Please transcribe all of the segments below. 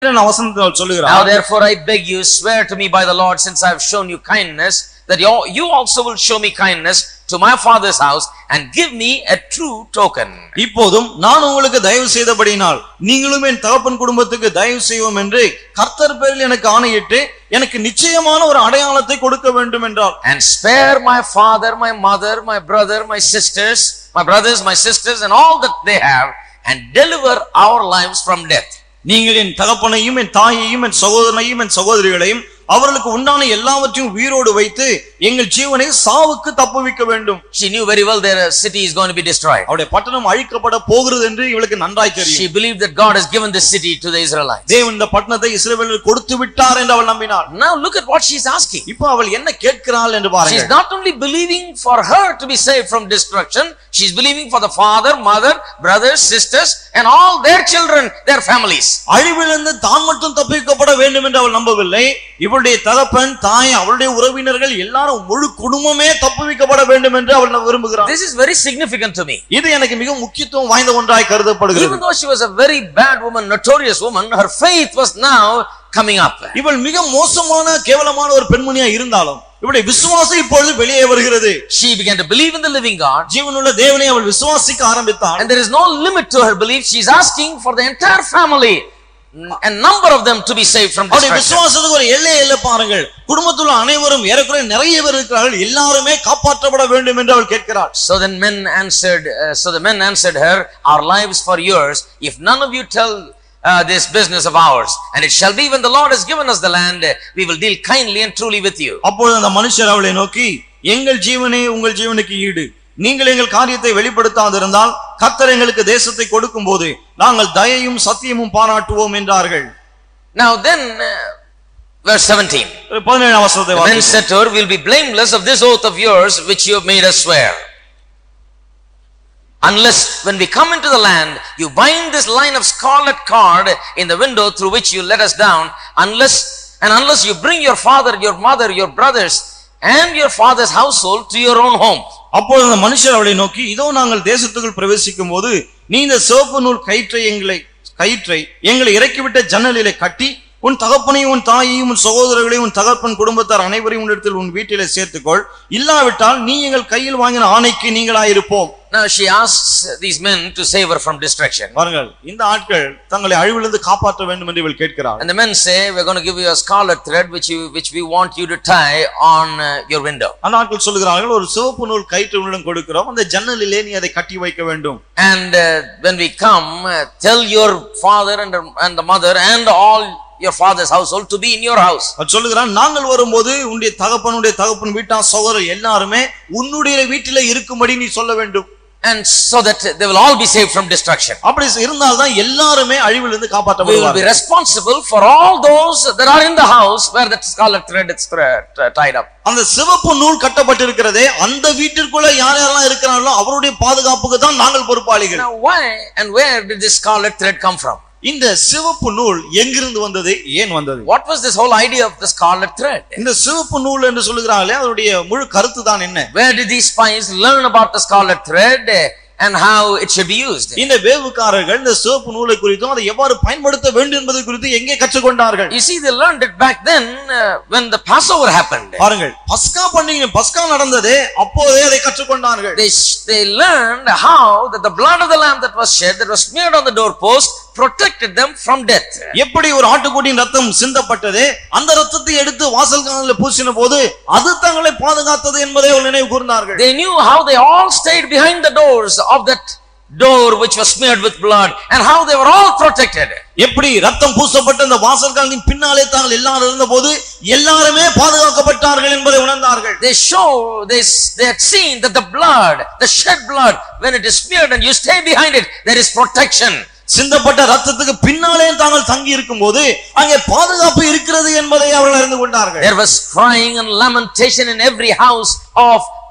பதினேழாம் வசனத்தில் Now சொல்லுகிறார் therefore I beg you, swear to me by the Lord, since I have shown you kindness, that you you also will show me kindness to my father's house and give me a true token. இப்போதும் நான் உங்களுக்கு தயவு செய்தபடியினால் நீங்களும் என் தகப்பன் குடும்பத்துக்கு தயவு செய்வோம் என்று கர்த்தர் பேரில் எனக்கு ஆணையிட்டு எனக்கு நிச்சயமான ஒரு அடையாளத்தை கொடுக்க வேண்டும் என்றார் And spare my father, my mother, my brother, my sisters, my brothers, my sisters, and all that they have, and deliver our lives from death. நீங்கள் என் தகப்பனையும் என் தாயையும் என் சகோதரனையும் என் சகோதரிகளையும் அவர்களுக்கு உண்டான எல்லாவற்றையும் உயிரோடு வைத்து எங்கள் ஜீவனை சாவுக்கு தப்புவிக்க வேண்டும் She knew very well their uh, city is going to be destroyed. அவருடைய பட்டணம் அழிக்கப்பட போகிறது என்று இவளுக்கு நன்றாய் தெரியும் She believed that God has given this city to the Israelites. தேவன் இந்த பட்டணத்தை இஸ்ரவேலுக்கு கொடுத்து விட்டார் என்று அவள் நம்பினார் Now look at what she's asking. இப்போ அவள் என்ன கேட்கிறாள் என்று She's பாருங்கள் not only believing for her to be saved from destruction, she's believing for the father, mother, brothers, sisters, and all their children, their families. அழிவிலிருந்து தான் மட்டும் தப்பிக்கப்பட வேண்டும் என்று அவள் நம்பவில்லை இவளுடைய தகப்பன் தாய் அவளுடைய உறவினர்கள் எல்லாரும் முழு குடும்பமே தப்புவிக்கப்பட வேண்டும் என்று அவள் விரும்புகிறாள் This is very significant to me. இது எனக்கு மிக முக்கியத்துவம் வாய்ந்த ஒன்றாய் Even கருதப்படுகிறது though she was a very bad woman, notorious woman, her faith was now coming up. இவள் மிக மோசமான கேவலமான ஒரு பெண்மணியா இருந்தாலும் இவளுடைய விசுவாசம் இப்பொழுது வெளியே வருகிறது She began to believe in the living God, ஜீவனுள்ள தேவனை அவள் விசுவாசிக்க ஆரம்பித்தாள் and there is no limit to her belief. She's asking for the entire family, a number of them to be saved from அவருடைய destruction. விசுவாசத்துக்கு ஒரு எல்லை இல்லை பாருங்கள் குடும்பத்துள்ள அனைவரும் ஏறக்குறைய நிறைய பேர் இருக்கிறார்கள் எல்லாருமே காப்பாற்றப்பட வேண்டும் என்று அவள் கேட்கிறாள் So then men answered, uh, so the men answered her, Our lives for yours, if none of you tell uh, this business of ours, and it shall be when the Lord has given us the land, uh, we will deal kindly and truly with you. அப்பொழுது அந்த மனுஷர் அவளை நோக்கி எங்கள் ஜீவனே உங்கள் ஜீவனுக்கு ஈடு நீங்கள் எங்கள் காரியத்தை வெளிப்படுத்தாதிருந்தால் கர்த்தர் எங்களுக்கு தேசத்தை கொடுக்கும் போது நாங்கள் தயையும் சத்தியமும் பாராட்டுவோம் என்றார்கள் Now then, uh, verse 17. பதினேழாம் வசனத்தை The men வாசிப்போம். said to her, We'll be blameless of this oath of yours which you have made us swear. Unless when we come into the land, you bind this line of scarlet cord in the window through which you let us down, unless and unless you bring your father, your mother, your brothers, and your father's household to your own home. அப்பொழுது அந்த மனுஷர் அவளை நோக்கி இதோ நாங்கள் தேசத்துக்குள் பிரவேசிக்கும் போது நீ இந்த சிவப்பு நூல் கயிற்றை எங்களை கயிற்றை எங்களை இறக்கிவிட்ட ஜன்னலிலே கட்டி உன் தகப்பனையும் உன் தாயையும் உன் சகோதரர்களையும் உன் தகப்பன் குடும்பத்தார் அனைவரையும் உன்னிடத்தில் உன் வீட்டிலே சேர்த்துக்கொள் இல்லாவிட்டால் நீ எங்கள் கையில் வாங்கின ஆணைக்கு நீங்களாயிருப்போம் Now she asks these men to save her from destruction. பாருங்கள் இந்த ஆட்கள் தங்களை அழிவிலிருந்து காப்பாற்ற வேண்டும் என்று இவள் கேட்கிறாள் And the men say, We're going to give you a scarlet thread which you which we want you to tie on uh, your window. அந்த ஆட்கள் சொல்லுகிறார்கள் ஒரு சிவப்பு நூல் கயிற்று உன்னிடம் கொடுக்கிறோம் அந்த ஜன்னலிலே நீ அதை கட்டி வைக்க வேண்டும் And uh, when we come, uh, tell your father and, and the mother and all your father's household to be in your house. அவர் சொல்லுகிறான் நாங்கள் வரும்போது உன்னுடைய தகப்பனுடைய தகப்பன் வீட்டா சகோதரர் எல்லாருமே உன்னுடைய வீட்டிலே இருக்கும்படி நீ சொல்ல வேண்டும் And so that they will all be saved from destruction. அப்படி இருந்தால்தான் எல்லாருமே அழிவிலிருந்து We will be காப்பாற்றப்படுவார்கள் responsible for all those that are in the house where that scarlet thread is thre- tied up. அந்த சிவப்பு நூல் கட்டப்பட்டிருக்கிறதே அந்த வீட்டிற்குள்ள யார் யாரெல்லாம் இருக்கிறார்களோ அவருடைய பாதுகாப்புக்கு தான் நாங்கள் பொறுப்பாளிகள் Now why and where did this scarlet thread come from? இந்த சிவப்பு நூல் எங்கிருந்து வந்தது ஏன் வந்தது What was this whole idea of the scarlet thread? இந்த சிவப்பு நூல் என்று சொல்லுகிறாங்களே அதனுடைய முழு கருத்து தான் என்ன Where did these spies learn about the scarlet thread eh, and how it should be used? இந்த வேவுக்காரர்கள் இந்த சிவப்பு நூலை குறித்தும் அதை எவ்வாறு பயன்படுத்த வேண்டும் என்பது குறித்து எங்கே கற்றுக்கொண்டார்கள் You see, they learned it back then uh, when the Passover happened. பாருங்கள் பஸ்கா பண்டிகை பஸ்கா நடந்ததே அப்போதே அதை கற்றுக்கொண்டார்கள் They, they learned how that the blood of the lamb that was shed, that was smeared on the doorpost, protected them from death. எப்படி ஒரு ஆட்டுக்குட்டியின் ரத்தம் சிந்தப்பட்டது அந்த ரத்தத்தை எடுத்து வாசல் காலில் பூசின போது அது தங்களை பாதுகாத்தது என்பதை அவர்கள் நினைவு கூர்ந்தார்கள் They knew how they all stayed behind the doors of that door which was smeared with blood and how they were all protected. எப்படி ரத்தம் பூசப்பட்ட அந்த வாசல் காலின் பின்னாலே தாங்கள் எல்லாரும் இருந்தபோது எல்லாருமே பாதுகாக்கப்பட்டார்கள் என்பதை உணர்ந்தார்கள் They show, they, they had seen that the blood, the shed blood, when it is smeared and you stay behind it, there is protection. சிந்தப்பட்ட ரத்தத்துக்கு பின்னாலே தாங்கள் தங்கி இருக்கும் போது அங்கே பாதுகாப்பு இருக்கிறது என்பதை அவர்கள் அறிந்து கொண்டார்கள் There was crying and lamentation in every house of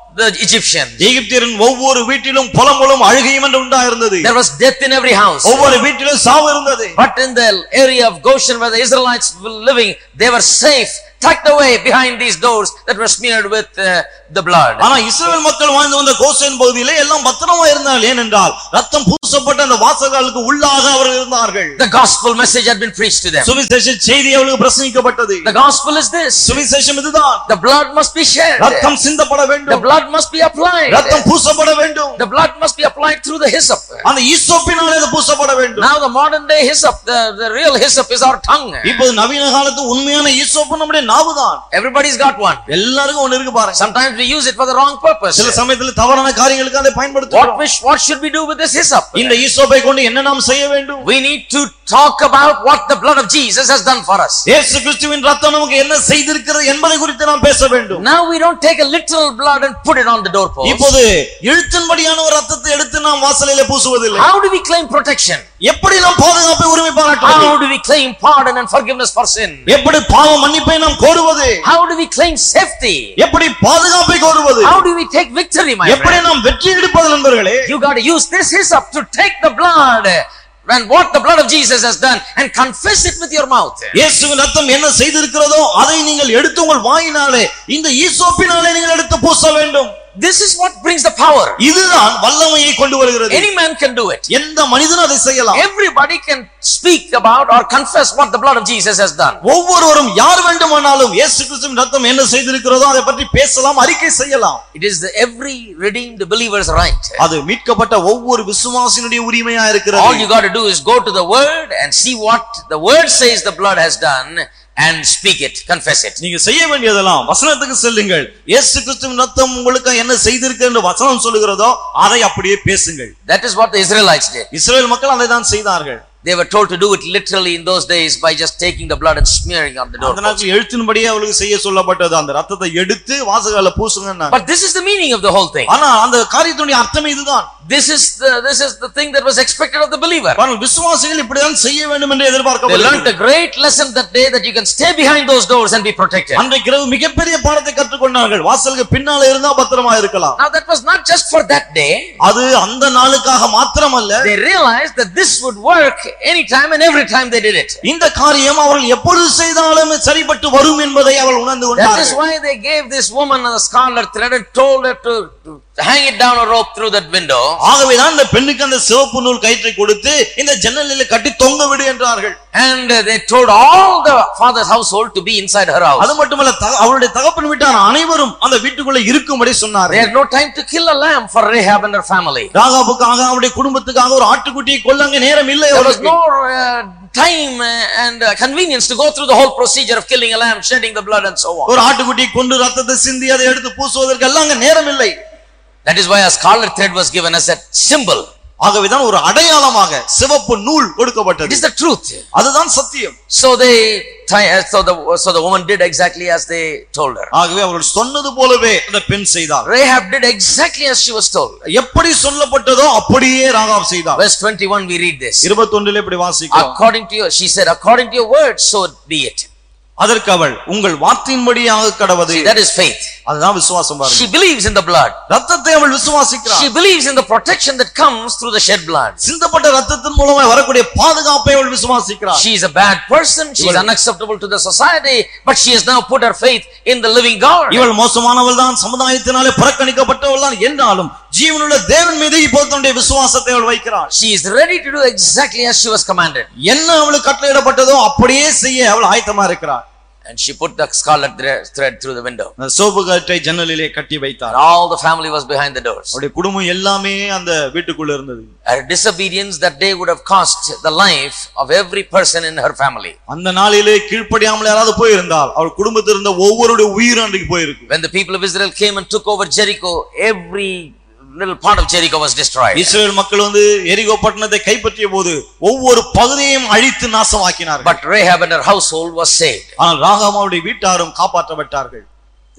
the Egyptians. எகிப்தியரின் ஒவ்வொரு வீட்டிலும் புலம்பலும் அழுகையும் என்று உண்டாயிருந்தது There was death in every house. ஒவ்வொரு வீட்டிலும் சாவு இருந்தது But in the area of Goshen where the Israelites were living, they were safe, tucked away behind these doors that were smeared with uh, the blood. ஆனா இஸ்ரவேல் மக்கள் வாழ்ந்து வந்த Goshen பகுதியிலே எல்லாம் பத்திரமா இருந்தார்கள் ஏனென்றால் ரத்தம் பூசப்பட்ட அந்த வாசகாலுக்கு உள்ளாக அவர்கள் இருந்தார்கள் The gospel message had been preached to them. சுவிசேஷ செய்தி அவர்களுக்கு பிரசங்கிக்கப்பட்டது The gospel is this. சுவிசேஷம் இதுதான் The blood must be shed. ரத்தம் சிந்தப்பட The வேண்டும் blood must be applied. ரத்தம் பூசப்பட வேண்டும் The blood must be applied through the hyssop. அந்த ஈசோப்பினாலே அது பூசப்பட வேண்டும் Now the modern day hyssop, the, the real hyssop is our tongue. இப்போது நவீன காலத்து உண்மையான ஈசோப்பு நம்முடைய நாவுதான் Everybody's got one. எல்லாருக்கும் ஒண்ணு இருக்கு பாருங்க Sometimes we use it for the wrong purpose. சில சமயத்துல தவறான காரியங்களுக்கு அதை What, பயன்படுத்துவோம் we, what should we do with this hyssop? இந்த ஈசோப்பை கொண்டு என்ன நாம் செய்ய வேண்டும் We need to talk about what the blood of Jesus has done for us. இயேசு கிறிஸ்துவின் ரத்தம் நமக்கு என்ன செய்திருக்கிறது என்பதை குறித்து நாம் பேச வேண்டும் Now we don't take a little blood and put it on the doorpost. இப்போது எழுத்தின்படியான ஒரு ரத்தத்தை எடுத்து நாம் வாசலிலே பூசுவதில்லை How do we claim protection? எப்படி நாம் பாதுகாப்பை உரிமை பாராட்டுவது How do we claim pardon and forgiveness for sin? எப்படி பாவ மன்னிப்பை நாம் கோருவது How do we claim safety? எப்படி பாதுகாப்பை கோருவது How do we take victory, my எப்படி friend? நாம் வெற்றி எடுப்பது நண்பர்களே You got to use this hyssop to take the blood and what the blood of Jesus has done and confess it with your mouth. இயேசுவின் ரத்தம் என்ன செய்திருக்கிறதோ அதை நீங்கள் எடுத்து உங்கள் வாயினாலே இந்த ஈசோப்பினாலே நீங்கள் எடுத்து பூச வேண்டும் This is what brings the power. இதுதான் வல்லமையை கொண்டு வருகிறது Any man can do it. எந்த மனிதனும் அதை செய்யலாம் Everybody can speak about or confess what the blood of Jesus has done. ஒவ்வொருவரும் யார் வேண்டுமானாலும் இயேசு கிறிஸ்துவின் ரத்தம் என்ன செய்திருக்கிறதோ அதை பற்றி பேசலாம் அறிக்கை செய்யலாம் It is the every redeemed believer's right. அது மீட்கப்பட்ட ஒவ்வொரு விசுவாசினுடைய உரிமையா All இருக்கிறது you got to do is go to the word and see what the word says the blood has done and speak it, confess it. நீங்க செய்ய வேண்டியதெல்லாம் வசனத்துக்கு செல்லுங்கள் இயேசு கிறிஸ்துவின் ரத்தம் உங்களுக்கு என்ன செய்திருக்கு என்று வசனம் சொல்லுகிறதோ அதை அப்படியே பேசுங்கள் That is what the Israelites did. Israel மக்கள் அதை தான் செய்தார்கள் They were told to do it literally in those days by just taking the blood and smearing on the அந்த door. நாட்கள் எழுத்தின்படியே அவளுக்கு செய்ய சொல்லப்பட்டது அந்த ரத்தத்தை எடுத்து வாசகால பூசுங்க But this is the meaning of the whole thing. ஆனா அந்த காரியத்தினுடைய அர்த்தமே இதுதான் This is the this is the thing that was expected of the believer. பாருங்கள், விசுவாசிகள் இப்படிதான் செய்ய வேண்டும் என்று They learned எதிர்பார்க்கப்படுகிறது a great lesson that day that you can stay behind those doors and be protected. அன்றைக்கு இரவு மிகப்பெரிய பாடத்தை கற்றுக்கொண்டார்கள் வாசலுக்கு பின்னால இருந்தா பத்திரமா இருக்கலாம் Now that was not just for that day. அது அந்த நாளுக்காக மாத்திரமல்ல They realized that this would work anytime and every time they did it. இந்த காரியம் அவர்கள் எப்பொழுது செய்தாலும் சரிப்பட்டு வரும் என்பதை அவள் உணர்ந்து That is கொண்டார்கள் why they gave this woman a scarlet thread and told her to, to hang it down a rope through that window. ஆகவேதான் இந்த பெண்ணுக்கு அந்த சிவப்பு நூல் கயிற்றை கொடுத்து இந்த ஜன்னலில் கட்டி தொங்க விடு என்றார்கள் And uh, they told all the father's household to be inside her house. அது மட்டுமல்ல த- அவருடைய தகப்பன் வீட்டார் அனைவரும் அந்த வீட்டுக்குள்ள இருக்கும்படி They சொன்னார்கள் had no time to kill a lamb for Rahab and her family. ராகாபுக்காக அவருடைய குடும்பத்துக்காக ஒரு ஆட்டுக்குட்டியை கொல்லாங்க நேரம் இல்லை There was அவருக்கு no uh, time uh, and uh, convenience to go through the whole procedure of killing a lamb, shedding the blood and so on. ஒரு ஆட்டுக்குட்டியை கொண்டு ரத்தத்தை சிந்தி அதை எடுத்து பூசுவதற்கு எல்லாம் அங்க நேரம் இல்லை That is why a scarlet thread was given as a symbol. ஆகவேதான் ஒரு அடையாளமாக சிவப்பு நூல் It கொடுக்கப்பட்டது is the truth. அதுதான் சத்தியம் So they, tie- uh, so the, so the woman did exactly as they told her. ஆகவே அவர்கள் சொன்னது போலவே அந்த பெண் செய்தார் Rahab did exactly as she was told. எப்படி சொல்லப்பட்டதோ அப்படியே ராகாப் செய்தார் Verse 21, we read this. இருபத்தொன்றில் இப்படி வாசிக்கிறோம் According to your, she said, according to your word, so be it. அதற்கு அவள் உங்கள் வார்த்தையின்படியாக கடவது See, that is faith. அதுதான் விசுவாசம் பாருங்க She believes in the blood. ரத்தத்தை அவள் விசுவாசிக்கிறார் She believes in the protection that comes through the shed blood. சிந்தப்பட்ட ரத்தத்தின் மூலமாய் வரக்கூடிய பாதுகாப்பை அவள் விசுவாசிக்கிறார் She is a bad person. She is unacceptable to the society, but she has now put her faith in the living God. இவள் மோசமானவள் தான் சமுதாயத்தினாலே புறக்கணிக்கப்பட்டவள் தான் என்றாலும் ஜீவனுள்ள தேவன் மீது இப்போது தன்னுடைய விசுவாசத்தை அவள் வைக்கிறாள் She is ready to do exactly as she was commanded. என்ன அவளுக்கு கட்டளையிடப்பட்டதோ அப்படியே செய்ய அவள் ஆயத்தமா இருக்கிறார் And she put the scarlet thre- thread through the window. அந்த சோப்பு கட்டை ஜன்னலிலே கட்டி வைத்தார் And all the family was behind the doors. அவருடைய குடும்பம் எல்லாமே அந்த வீட்டுக்குள்ள இருந்தது Her disobedience that day would have cost the life of every person in her family. அந்த நாளிலே கீழ்ப்படியாமல் யாராவது போயிருந்தால் அவள் குடும்பத்தில் இருந்த ஒவ்வொருடைய உயிரும் அன்றைக்கு போயிருக்கு When the people of Israel came and took over Jericho, every little part of Jericho was destroyed. Israel மக்கள் வந்து எரிகோ பட்டணத்தை கைப்பற்றிய போது ஒவ்வொரு பகுதியையும் அழித்து நாசமாக்கினார்கள் But Rahab and her household was saved. ஆனால் ராகாமாவுடைய வீட்டாரும் காப்பாற்றப்பட்டார்கள்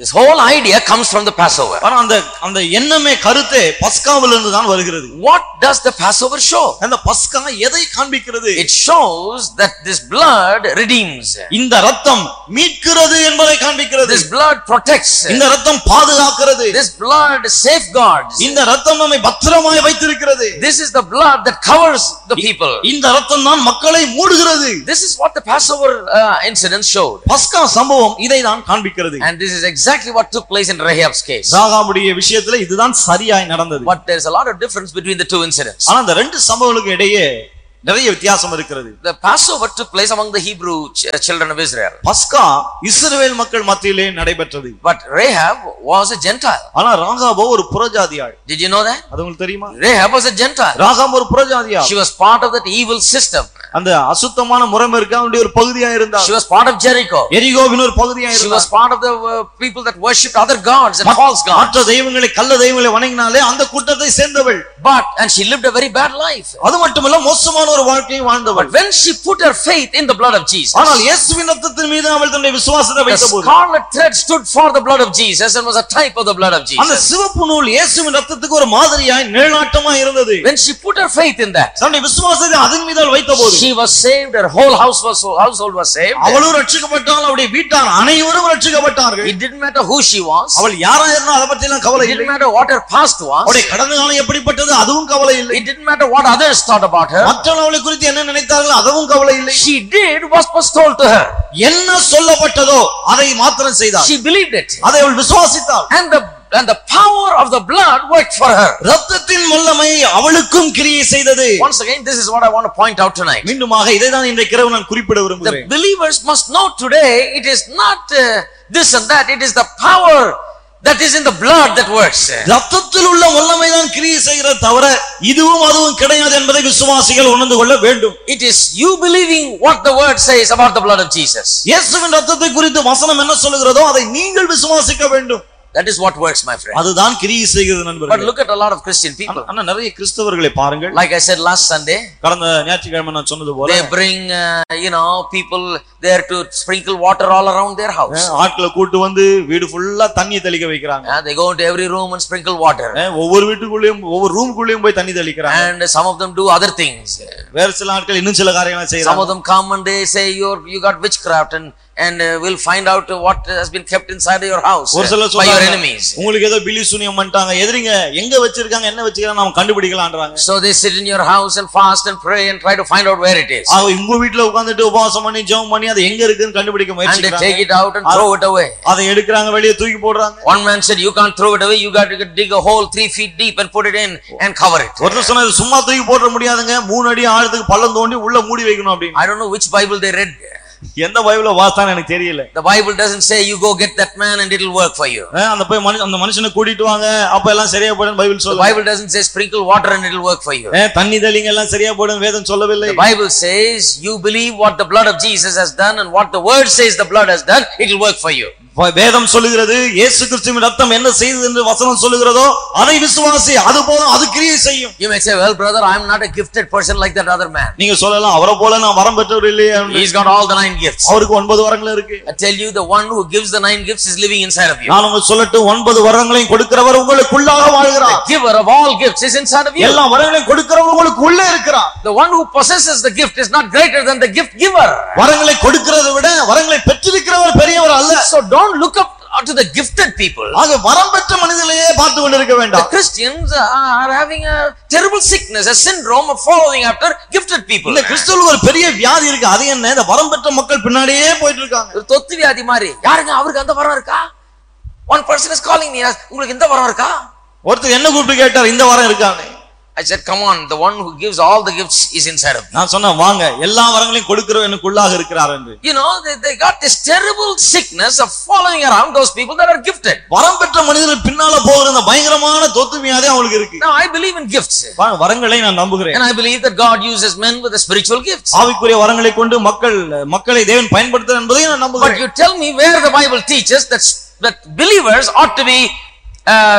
This whole idea comes from the Passover. ஆனா அந்த அந்த எண்ணமே கருத்தே பஸ்காவிலிருந்து இருந்து தான் வருகிறது What does the Passover show? அந்த பஸ்கா எதை காண்பிக்கிறது It shows that this blood redeems. இந்த ரத்தம் மீட்கிறது என்பதை காண்பிக்கிறது This blood protects. இந்த ரத்தம் பாதுகாக்கிறது This blood safeguards. இந்த ரத்தம் நம்மை பத்திரமாய் வைத்திருக்கிறது This is the blood that covers the people. இந்த ரத்தம் தான் மக்களை மூடுகிறது This is what the Passover uh, incident showed. பஸ்கா சம்பவம் இதை தான் காண்பிக்கிறது And this is exactly what took place in Rahab's case. ராகாபுடைய விஷயத்துல இதுதான் சரியாய் நடந்தது But there's a lot of difference between the two incidents. ஆனா இந்த ரெண்டு சம்பவங்களுக்கு இடையே நிறைய வித்தியாசம் இருக்கிறது The Passover took place among the Hebrew ch- children of Israel. பஸ்கா இஸ்ரவேல் மக்கள் மத்தியிலே நடைபெற்றது But Rahab was a Gentile. ஆனா ராகாபோ ஒரு புறஜாதியாள் Did you know that? அது உங்களுக்கு தெரியுமா Rahab was a Gentile. ராகாம் ஒரு புறஜாதியாள் She was part of that evil system. அந்த அசுத்தமான முறைமை இருக்கு அவனுடைய ஒரு பகுதியா இருந்தா She was part of Jericho. எரிகோவின் ஒரு பகுதியா She இருந்தா was part of the uh, people that worshipped other gods and false gods. மற்ற தெய்வங்களை கள்ள தெய்வங்களை வணங்கினாலே அந்த கூட்டத்தை சேர்ந்தவள் But, and she lived a very bad life. அது மட்டுமல்ல மோசமான ஒரு வாழ்க்கையை வாழ்ந்தவள் But when she put her faith in the blood of Jesus, ஆனால் இயேசுவின் ரத்தத்தின் மீது அவள் தன்னுடைய விசுவாசத்தை the வைத்த போது scarlet thread stood for the blood of Jesus and was a type of the blood of அந்த Jesus. சிவப்பு நூல் இயேசுவின் ரத்தத்துக்கு ஒரு மாதிரியாய் நிழலாட்டமா இருந்தது When she put her faith in that, தன்னுடைய விசுவாசத்தை அதன் மீது அவள் வைத்த போது she was saved, her whole house was, household was saved. அவளும் ரட்சிக்கப்பட்டால் அவருடைய வீட்டார் அனைவரும் ரட்சிக்கப்பட்டார்கள் It didn't matter who she was. அவள் யாரா இருந்தா அதை பத்தி எல்லாம் It கவலை didn't இல்லை matter what her past was. அவருடைய கடந்த காலம் எப்படிப்பட்டது அதுவும் கவலை இல்லை It didn't matter what others thought about her. மற்றவர்கள் அவளை குறித்து என்ன நினைத்தார்கள் அதுவும் கவலை இல்லை She did what was told to her. என்ன சொல்லப்பட்டதோ அதை மாத்திரம் செய்தாள் She believed it. அதை அவள் விசுவாசித்தாள் And the, and the power of the blood worked for her. ரத்தத்தின் வல்லமை அவளுக்கும் கிரியை செய்தது Once again, this is what I want to point out tonight. மீண்டுமாக இதைதான் இன்றைக்கு இரவு நான் குறிப்பிட The விரும்புகிறேன் believers must know today it is not uh, this and that, it is the power that is in the blood that works. ரத்தத்தில் உள்ள வல்லமை தான் கிரியை செய்கிறது தவிர இதுவும் அதுவும் கிடையாது என்பதை விசுவாசிகள் உணர்ந்து கொள்ள வேண்டும் It is you believing what the word says about the blood of Jesus. இயேசுவின் ரத்தத்தை குறித்து வசனம் என்ன சொல்லுகிறதோ அதை நீங்கள் விசுவாசிக்க வேண்டும் That is what works, my friend. அதுதான் கிரியை செய்கிறது But நண்பர்களே look at a lot of Christian people. ஆனா நிறைய கிறிஸ்தவர்களை பாருங்கள் Like I said last Sunday, கடந்த ஞாயிற்றுக்கிழமை நான் சொன்னது போல they bring, uh, you know, people there to sprinkle water all around their house. அஹ், ஆட்களை கூட்டு வந்து வீடு ஃபுல்லா தண்ணி தெளிக்க வைக்கிறாங்க Uh, they go into every room and sprinkle water. அஹ், ஒவ்வொரு வீட்டுக்குள்ளேயும் ஒவ்வொரு ரூமுக்குள்ளேயும் போய் தண்ணி தெளிக்கிறாங்க And some of them do other things. வேற சில ஆட்கள் இன்னும் சில காரியங்களை Some செய்யறாங்க of them come and they say you're, you got witchcraft and, and uh, we'll find out what has been kept inside your house ஒரு uh, சிலர் by your சொல்றாங்க enemies. உங்களுக்கு ஏதோ பில்லி சூனியம் பண்ணிட்டாங்க எதிரிங்க எங்க வச்சிருக்காங்க என்ன வச்சிருக்காங்க நாம கண்டுபிடிக்கலான்றாங்க So they sit in your house and fast and pray and try to find out where it is. ஆக உங்க வீட்டுல உட்கார்ந்துட்டு உபவாசம் பண்ணி ஜெபம் பண்ணி அது எங்க இருக்குன்னு கண்டுபிடிக்க And they take முயற்சிக்கிறாங்க it out and throw it away. அதை எடுக்கிறாங்க வெளியே தூக்கி போடுறாங்க One man said, you can't throw it away, you got to dig a hole three feet deep and put it in and cover it. ஒருத்தர் சொன்னது சும்மா தூக்கி போட முடியாதுங்க மூணு அடி ஆழத்துக்கு பள்ளம் தோண்டி உள்ள மூடி வைக்கணும் அப்படின்னு I don't know which Bible they read. எந்த பைபிள வாஸ்தான்னு எனக்கு தெரியல The Bible doesn't say you go get that man and it'll work for you. அஹ் அந்த போய் மனு- அந்த மனுஷனை கூட்டிட்டு வாங்க அப்ப எல்லாம் சரியா போயிடும் பைபிள் The சொல்ல Bible doesn't say sprinkle water and it'll work for you. தண்ணி தெளிங்க எல்லாம் சரியா போயிடும் வேதம் சொல்லவில்லை The Bible says you believe what the blood of Jesus has done and what the word says the blood has done, it'll work for you. வ- வேதம் சொல்லுகிறது இயேசு கிறிஸ்துவின் ரத்தம் என்ன செய்தது என்று வசனம் சொல்லுகிறதோ அதை விசுவாசி அது போதும் அது கிரியை செய்யும் You may say, well, brother, I'm not a gifted person like that other man. நீங்க சொல்லலாம் அவரை போல நான் வரம் பெற்றவர் இல்லையே என்று. He's got all the nine gifts. அவருக்கு ஒன்பது வரங்கள் இருக்கு I tell you, the one who gives the nine gifts is living inside of you. நான் உங்களுக்கு சொல்லட்டும் ஒன்பது வரங்களையும் கொடுக்கிறவர் உங்களுக்குள்ளாக வாழ்கிறார் The giver of all gifts is inside of you. எல்லா வரங்களையும் கொடுக்கிறவர் உங்களுக்கு உள்ளே இருக்கிறார் The one who possesses the gift is not greater than the gift giver. வரங்களை கொடுக்கிறதை விட வரங்களை பெற்றிருக்கிறவர் பெரியவர் அல்ல So don't look up to the gifted people. ஆக வரம் பெற்ற மனிதர்களையே பார்த்து கொண்டிருக்க The வேண்டாம் Christians are having a terrible sickness, a syndrome of following after gifted people. இந்த கிறிஸ்துவுக்கு ஒரு பெரிய வியாதி இருக்கு அது என்ன இந்த வரம் பெற்ற மக்கள் பின்னாடியே போயிட்டு இருக்காங்க ஒரு தொத்து வியாதி மாதிரி யாருங்க அவருக்கு அந்த வரம் இருக்கா one person is calling me உங்களுக்கு இந்த வரம் இருக்கா ஒருத்தர் என்ன கூப்பிட்டு கேட்டார் இந்த வரம் இருக்கான்னு I said, come on, the one who gives all the gifts is inside of me. நான் சொன்னேன் வாங்க எல்லா வரங்களையும் கொடுக்கிறவர் எனக்குள்ளாக இருக்கிறார் என்று You know, they, they got this terrible sickness of following around those people that are gifted. வரம் பெற்ற மனிதர்கள் பின்னால போகிற இந்த பயங்கரமான தொத்து வியாதி அவங்களுக்கு இருக்கு Now, I believe in gifts. வ- வரங்களை நான் நம்புகிறேன் And I believe that God uses men with the spiritual gifts. ஆவிக்குரிய வரங்களை கொண்டு மக்கள் மக்களை தேவன் பயன்படுத்த என்பதையும் நான் But நம்புகிறேன் you tell me where the Bible teaches that, that believers ought to be uh,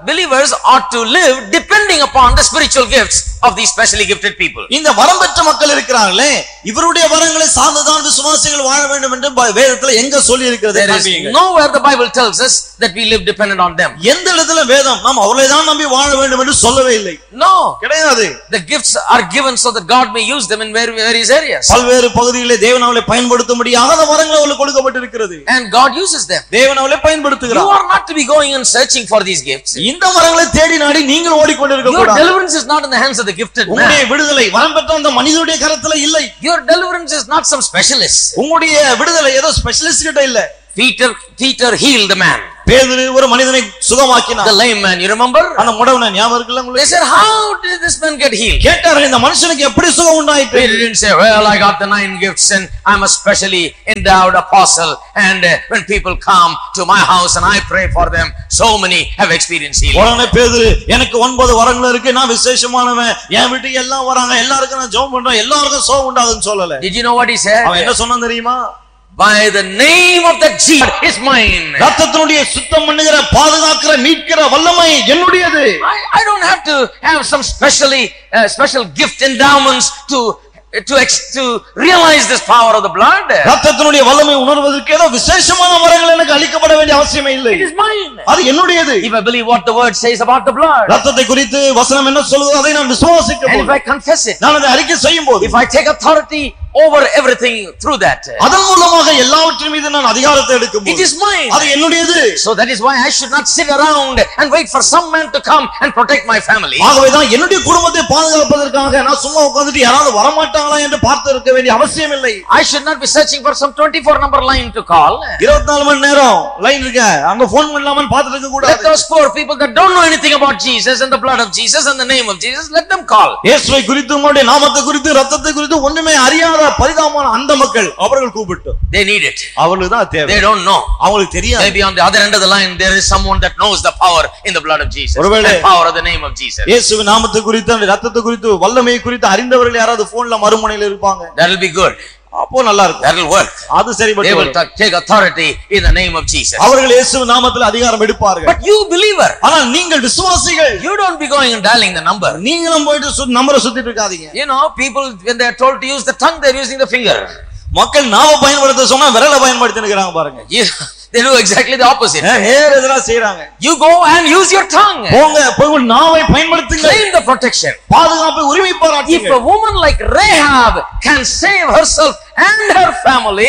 believers ought to live depending upon the spiritual gifts of these specially gifted people. இந்த வரம் பெற்ற மக்கள் இருக்கிறார்களே இவருடைய வரங்களை சார்ந்துதான் விசுவாசிகள் வாழ வேண்டும் என்று ப- வேதத்துல எங்க சொல்லி இருக்கிறது There is nowhere the Bible tells us that we live dependent on them. எந்த இடத்துல வேதம் நாம் அவர்களை தான் நம்பி வாழ வேண்டும் என்று சொல்லவே இல்லை No. கிடையாது The gifts are given so that God may use them in vari- various areas. பல்வேறு பகுதிகளிலே தேவன் அவளை பயன்படுத்தும்படியாக அந்த வரங்கள் அவளுக்கு கொடுக்கப்பட்டிருக்கிறது And God uses them. தேவன் அவளை You பயன்படுத்துகிறார் are not to be going and searching for these gifts. இந்த வரங்களை தேடி நாடி நீங்கள் ஓடிக்கொண்டிருக்க Your கூடாது deliverance is not in the hands of the gifted உங்களுடைய man. விடுதலை வரம் பெற்ற அந்த மனிதனுடைய கரத்துல இல்லை Your deliverance is not some specialist. உங்களுடைய விடுதலை ஏதோ ஸ்பெஷலிஸ்ட் கிட்ட இல்ல Peter, Peter healed the man, பேதுரு ஒரு மனிதனை சுகமாக்கினார் the lame man. You remember? அந்த முடவன ஞாபகம் இருக்குல்ல They உங்களுக்கு said, How did this man get healed? கேட்டார்கள் இந்த மனுஷனுக்கு எப்படி சுகம் உண்டாயிற்று Peter didn't say, Well, I got the nine gifts and I'm a specially endowed apostle. And uh, when people come to my house and I pray for them, so many have experienced healing. உடனே பேதுரு எனக்கு ஒன்பது வரங்கள் இருக்கு நான் விசேஷமானவன் என் வீட்டுக்கு எல்லாம் வராங்க எல்லாருக்கும் நான் ஜெபம் பண்றேன் எல்லாருக்கும் சுகம் உண்டாகுன்னு சொல்லல Did you know what he said? அவன் என்ன சொன்னான் தெரியுமா By the name of the Jesus is mine. ரத்தத்தினுடைய சுத்தம் பண்ணுகிற பாதுகாக்கிற மீட்கிற வல்லமை என்னுடையது I, I don't have to have some specially uh, special gift endowments to to ex, to realize this power of the blood. ரத்தத்தினுடைய வல்லமை உணர்வதற்கு ஏதோ விசேஷமான வரங்கள் எனக்கு அளிக்கப்பட வேண்டிய அவசியமே இல்லை It is mine. அது என்னுடையது If I believe what the word says about the blood, ரத்தத்தை குறித்து வசனம் என்ன சொல்லுதோ அதை நான் விசுவாசிக்க and if போது I confess it, நான் அதை அறிக்கை செய்யும் போது if I take authority over everything through that, அதன் மூலமாக எல்லாவற்றின் மீது நான் அதிகாரத்தை எடுக்கும் it is mine. அது என்னுடையது So that is why I should not sit around and wait for some man to come and protect my family. ஆகவேதான் என்னுடைய குடும்பத்தை பாதுகாப்பதற்காக நான் சும்மா உட்கார்ந்துட்டு யாராவது வரமாட்டாங்களா என்று பார்த்து இருக்க வேண்டிய அவசியம் இல்லை I should not be searching for some 24 number line to call. இருபத்தி நாலு மணி நேரம் லைன் இருக்க அங்க போன் பண்ணலாமன்னு பார்த்துட்டு இருக்க Let கூடாது those poor people that don't know anything about Jesus and the blood of Jesus and the name of Jesus, let them call. இயேசுவை குறித்து உங்களுடைய நாமத்தை குறித்து ரத்தத்தை குறித்து ஒண்ணுமே அறியாத பரிதாபமான அந்த மக்கள் அவர்கள் கூப்பிட்டு They need it. அவங்களுக்கு தான் தேவை They don't know. அவங்களுக்கு தெரியாது Maybe on the other end of the line, there is someone that knows the power in the blood of Jesus. ஒருவேளை- The power of the name of Jesus. இயேசுவின் நாமத்தை குறித்து அந்த ரத்தத்தை குறித்து வல்லமை குறித்து அறிந்தவர்கள் யாராவது போன்ல மறுமுனையில் இருப்பாங்க That will be good. அப்போ நல்லா இருக்கும் That will work. அது They சரிபட்டு will வரும். ta- take authority in the name of Jesus. அவர்கள் இயேசுவின் நாமத்தில் அதிகாரம் எடுப்பார்கள் But you believer, ஆனால் நீங்கள் விசுவாசிகள் you don't be going and dialing the number. நீங்களும் போயிட்டு சு- நம்பரை சுத்திட்டு இருக்காதீங்க You know, people, when they are told to use the tongue, they're using the finger. மக்கள் நாம பயன்படுத்த சொன்னா விரலை பயன்படுத்தி இருக்கிறாங்க பாருங்க You, they do exactly the opposite. ஏன் நேர் எதிரா செய்யறாங்க You go and use your tongue. போங்க போய் உங்கள் நாவை பயன்படுத்துங்க Claim the protection. பாதுகாப்பை உரிமை If பாராட்டுங்க a woman like Rahab can save herself and her family,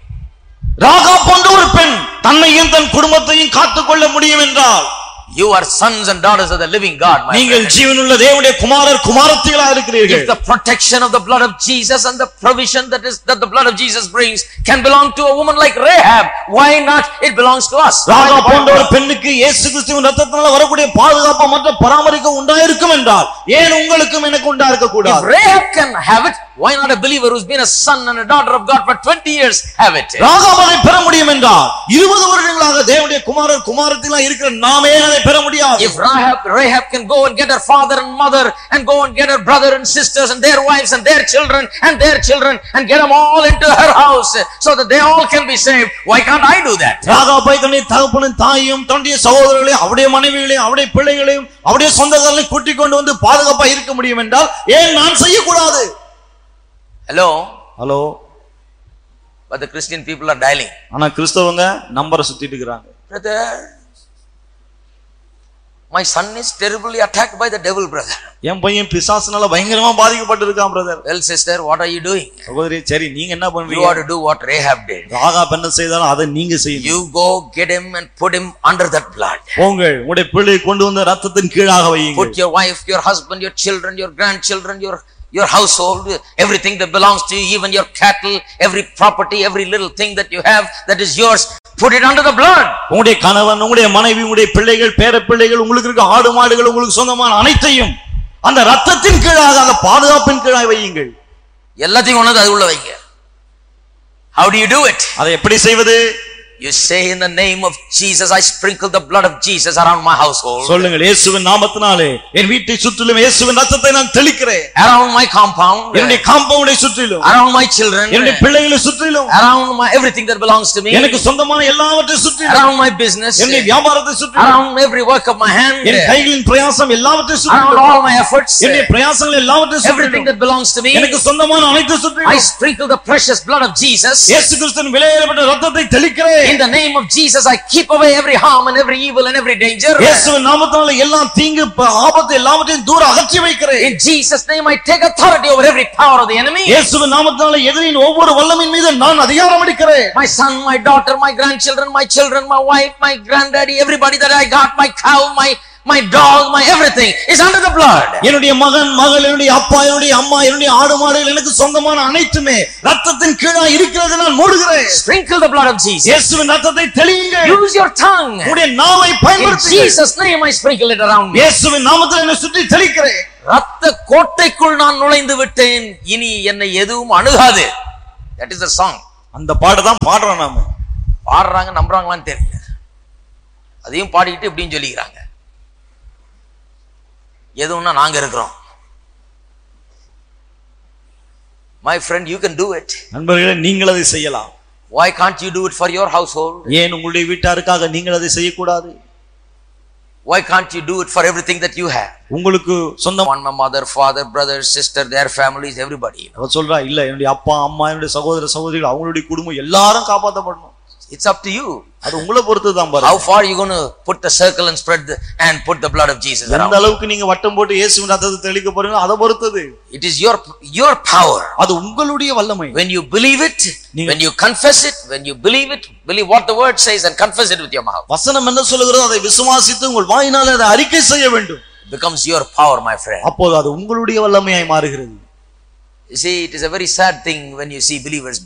Raaga போன்ற ஒரு பெண் தன்னையும் தன் குடும்பத்தையும் காத்துக்கொள்ள முடியும் என்றால் you are sons and daughters of the living God, my நீங்கள் friend. ஜீவனுள்ள தேவனுடைய குமாரர் குமாரத்திகளா இருக்கிறீர்கள் If the protection of the blood of Jesus and the provision that is that the blood of Jesus brings can belong to a woman like Rahab, why not it belongs to us? Raaga போன்ற ஒரு பெண்ணுக்கு இயேசு கிறிஸ்துவின் ரத்தத்தினால வரக்கூடிய பாதுகாப்பு மற்ற பராமரிக்க உண்டாயிருக்கும் என்றால் ஏன் உங்களுக்கும் எனக்கு உண்டாயிருக்க If கூடாது Rahab can have it, why not a believer who's been a son and a daughter of God for 20 years have it? Rahab அதை பெற முடியும் என்றால் இருபது வருடங்களாக தேவனுடைய குமாரர் குமாரத்திலா இருக்கிற நாமே அதை பெற முடியாது If Rahab, Rahab can go and get her father and mother and go and get her brother and sisters and their wives and their children and their children and get them all into her house so that they all can be saved, why can't I do that? ராகாப்பை தன்னுடைய தகப்பனும் தாயும் தன்னுடைய சகோதரர்களையும் அவருடைய மனைவிகளையும் அவருடைய பிள்ளைகளையும் அவருடைய சொந்தக்காரர்களையும் கூட்டிக் கொண்டு வந்து பாதுகாப்பா இருக்க முடியும் என்றால் ஏன் நான் செய்யக்கூடாது Hello? Hello But the Christian people are dialing. ஆனா கிறிஸ்தவங்க நம்பரை சுத்திட்டு இருக்கிறாங்க Brother, my son is terribly attacked by the devil, brother. என் பையன் பிசாசுனால பயங்கரமா பாதிக்கப்பட்டிருக்கான் brother Well, sister, what are you doing? சகோதரி சரி நீங்க என்ன You பண்ணுவீங்க ought to do what Rahab did. Rahab என்ன செய்தாலும் அதை நீங்க செய்யணும் You go get him and put him under that blood. போங்கள் உங்களுடைய பிள்ளையை கொண்டு வந்த ரத்தத்தின் கீழாக வையுங்கள் Put your wife, your husband, your children, your grandchildren, your your household, everything that belongs to you, even your cattle, every property, every little thing that you have that is yours, put it under the blood. உங்களுடைய கணவன் உங்களுடைய மனைவி உங்களுடைய பிள்ளைகள் பேர பிள்ளைகள் உங்களுக்கு இருக்க ஆடு மாடுகள் உங்களுக்கு சொந்தமான அனைத்தையும் அந்த ரத்தத்தின் கீழாக அந்த பாதுகாப்பின் கீழாக வையுங்கள் எல்லாத்தையும் கொண்டு வந்து அது உள்ள வைங்க How do you do it? அதை எப்படி செய்வது You say in the name of Jesus, I sprinkle the blood of Jesus around my household, சொல்லுங்கள் இயேசுவின் நாமத்தினாலே என் வீட்டை சுற்றிலும் இயேசுவின் ரத்தத்தை நான் தெளிக்கிறேன் around my compound, என்னுடைய காம்பவுண்டை சுற்றிலும் around my children, என்னுடைய பிள்ளைகளை சுற்றிலும் around my everything that belongs to me, எனக்கு சொந்தமான எல்லாவற்றை சுற்றிலும் around my business, என்னுடைய வியாபாரத்தை சுற்றிலும் around every work of my hand, என் கைகளின் பிரயாசம் எல்லாவற்றை around சுற்றிலும் all my efforts, என்னுடைய பிரயாசங்கள் எல்லாவற்றை everything சுற்றிலும் that belongs to me. எனக்கு சொந்தமான அனைத்து I சுற்றிலும் sprinkle the precious blood of Jesus. இயேசு கிறிஸ்துவின் விலையேறப்பட்ட ரத்தத்தை தெளிக்கிறேன் In the name of Jesus, I keep away every harm and every evil and every danger. இயேசுவின் நாமத்தினால எல்லா தீங்கு ப- ஆபத்து எல்லாவற்றையும் தூரம் அகற்றி வைக்கிறேன் In Jesus' name, I take authority over every power of the enemy. இயேசுவின் நாமத்தினால எதிரின் ஒவ்வொரு வல்லமின் மீது நான் அதிகாரம் அளிக்கிறேன் My son, my daughter, my grandchildren, my children, my wife, my granddaddy, everybody that I got, my cow, my my dog, my everything is under the blood. என்னுடைய மகன் மகள் என்னுடைய அப்பா என்னுடைய அம்மா என்னுடைய ஆடு மாடுகள் எனக்கு சொந்தமான அனைத்துமே ரத்தத்தின் கீழா இருக்கிறது நான் மூடுகிறேன் Sprinkle the blood of Jesus. இயேசுவின் ரத்தத்தை தெளியுங்கள் Use your tongue. உடைய நாவை In பயன்படுத்தி Jesus' name, I sprinkle it around me. இயேசுவின் நாமத்தில் என்னை சுற்றி தெளிக்கிறேன் ரத்த கோட்டைக்குள் நான் நுழைந்து விட்டேன் இனி என்னை எதுவும் அணுகாது தட் இஸ் த சாங் அந்த பாட்டு தான் பாடுறோம் நாம பாடுறாங்க நம்புறாங்களான்னு தெரியல அதையும் பாடிக்கிட்டு இப்படின்னு சொல்லிக்கிறாங்க எதுவும்னா நாங்க இருக்கிறோம் my friend you can do it நண்பர்களே நீங்கள் அதை செய்யலாம் why can't you do it for your household ஏன் உங்களுடைய வீட்டாருக்காக நீங்கள் அதை செய்யக்கூடாது why can't you do it for everything that you have உங்களுக்கு சொந்தம் one my mother father brother sister their families everybody you know. அவ சொல்றா இல்ல என்னுடைய அப்பா அம்மா என்னுடைய சகோதர சகோதரிகள் அவங்களுடைய குடும்பம் எல்லாரும் காப்பாற்றப்படணும் it's up to you அது உங்களை பொறுத்து தான் how பாருங்க far you going to put the circle and spread the, and put the blood of jesus எந்த around அளவுக்கு நீங்க வட்டம் போட்டு இயேசுவின் ரத்தத்தை தெளிக்க போறீங்களோ அதை பொறுத்தது it is your your power அது உங்களுடைய வல்லமை when you believe it நீங்க- when you confess it when you believe it believe what the word says and confess it with your mouth வசனம் என்ன சொல்லுகிறதோ அதை விசுவாசித்து உங்கள் வாயினால் அதை அறிக்கை செய்ய வேண்டும் it becomes your power my friend அப்போது அது உங்களுடைய வல்லமையாய் மாறுகிறது you see it is a very sad thing when you see believers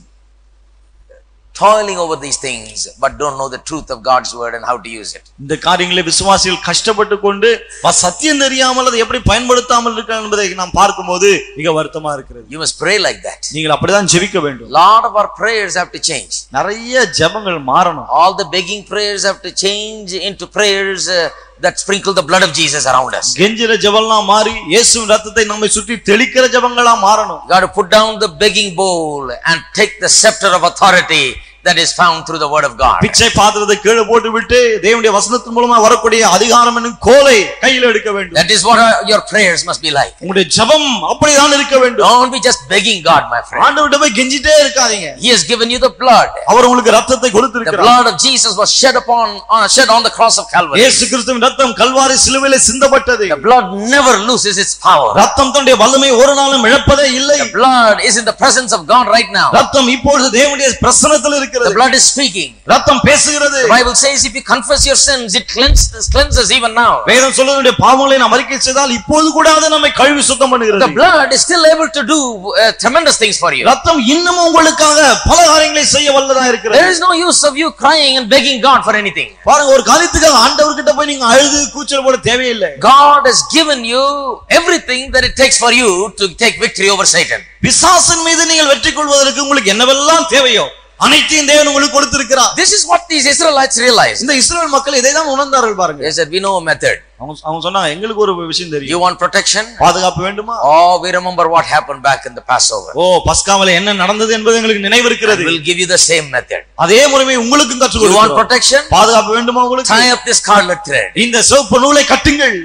toiling over these things but don't know the truth of god's word and how to use it இந்த காரியங்களை விசுவாசிகள் கஷ்டப்பட்டு கொண்டு வ- சத்தியம் தெரியாமல் அதை எப்படி பயன்படுத்தாமல் இருக்காங்க என்பதை நாம் பார்க்கும்போது மிக வருத்தமா இருக்கிறது you must pray like that நீங்கள் அப்படிதான் ஜெபிக்க வேண்டும் lot of our prayers have to change நிறைய ஜெபங்கள் மாறணும் all the begging prayers have to change into prayers uh, that sprinkle the blood of jesus around us கெஞ்சிற ஜெபம்லாம் மாறி இயேசுவின் ரத்தத்தை நம்மை சுற்றி தெளிக்கிற ஜெபங்களா மாறணும் You got to put down the begging bowl and take the scepter of authority that is found through the word of God. பிச்சை பாத்திரத்தை கீழே போட்டு விட்டு தேவனுடைய வசனத்தின் மூலமா வரக்கூடிய அதிகாரம் என்னும் கோலை கையில் எடுக்க வேண்டும் That is what uh, your prayers must be like. உங்களுடைய ஜெபம் அப்படிதான் இருக்க வேண்டும் Don't be just begging God, my friend. ஆண்டவர்கிட்ட போய் கெஞ்சிட்டே இருக்காதீங்க He has given you the blood. அவர் உங்களுக்கு ரத்தத்தை The கொடுத்திருக்கிறார் blood of Jesus was shed upon, uh, shed on the cross of Calvary. இயேசு கிறிஸ்துவின் ரத்தம் கல்வாரி சிலுவையிலே சிந்தப்பட்டது The blood never loses its power. ரத்தம் தன்னுடைய வல்லமை ஒரு நாளும் இழப்பதே இல்லை The blood is in the presence of God right now. ரத்தம் இப்பொழுது தேவனுடைய பிரசனத்தில் The இருக்கிறது blood is speaking. ரத்தம் பேசுகிறது The Bible says if you confess your sins, it cleanses, cleanses even now. வேதம் சொல்லுடைய பாவங்களை நாம் அறிக்கை செய்தால் இப்போது கூட அது நம்மை கழுவி சுத்தம் The பண்ணுகிறது blood is still able to do uh, tremendous things for you. ரத்தம் இன்னும் உங்களுக்காக பல காரியங்களை செய்ய வல்லதா There இருக்கிறது is no use of you crying and begging God for anything. பாருங்க ஒரு காரியத்துக்காக ஆண்டவர்கிட்ட போய் நீங்க அழுது கூச்சல் போட தேவையில்லை God has given you everything that it takes for you to take victory over Satan. பிசாசின் மீது நீங்கள் வெற்றி கொள்வதற்கு உங்களுக்கு என்னவெல்லாம் தேவையோ அனைத்தையும் தேவன் உங்களுக்கு கொடுத்திருக்கிறார் This is what these Israelites realized. இந்த இஸ்ரேல் மக்கள் இதை தான் உணர்ந்தார்கள் பாருங்க They said, We know a method. அவங்க அவங்க சொன்னாங்க எங்களுக்கு ஒரு விஷயம் தெரியும் You want protection? பாதுகாப்பு வேண்டுமா Oh, we remember what happened back in the Passover. ஓ பஸ்காவில என்ன நடந்தது என்பது எங்களுக்கு நினைவு இருக்கிறது We'll give you the same method. அதே முறைமை உங்களுக்கும் கற்றுக் You want கொடுக்கிறோம் protection? பாதுகாப்பு வேண்டுமா உங்களுக்கு Tie up this scarlet thread. இந்த சிவப்பு நூலை கட்டுங்கள்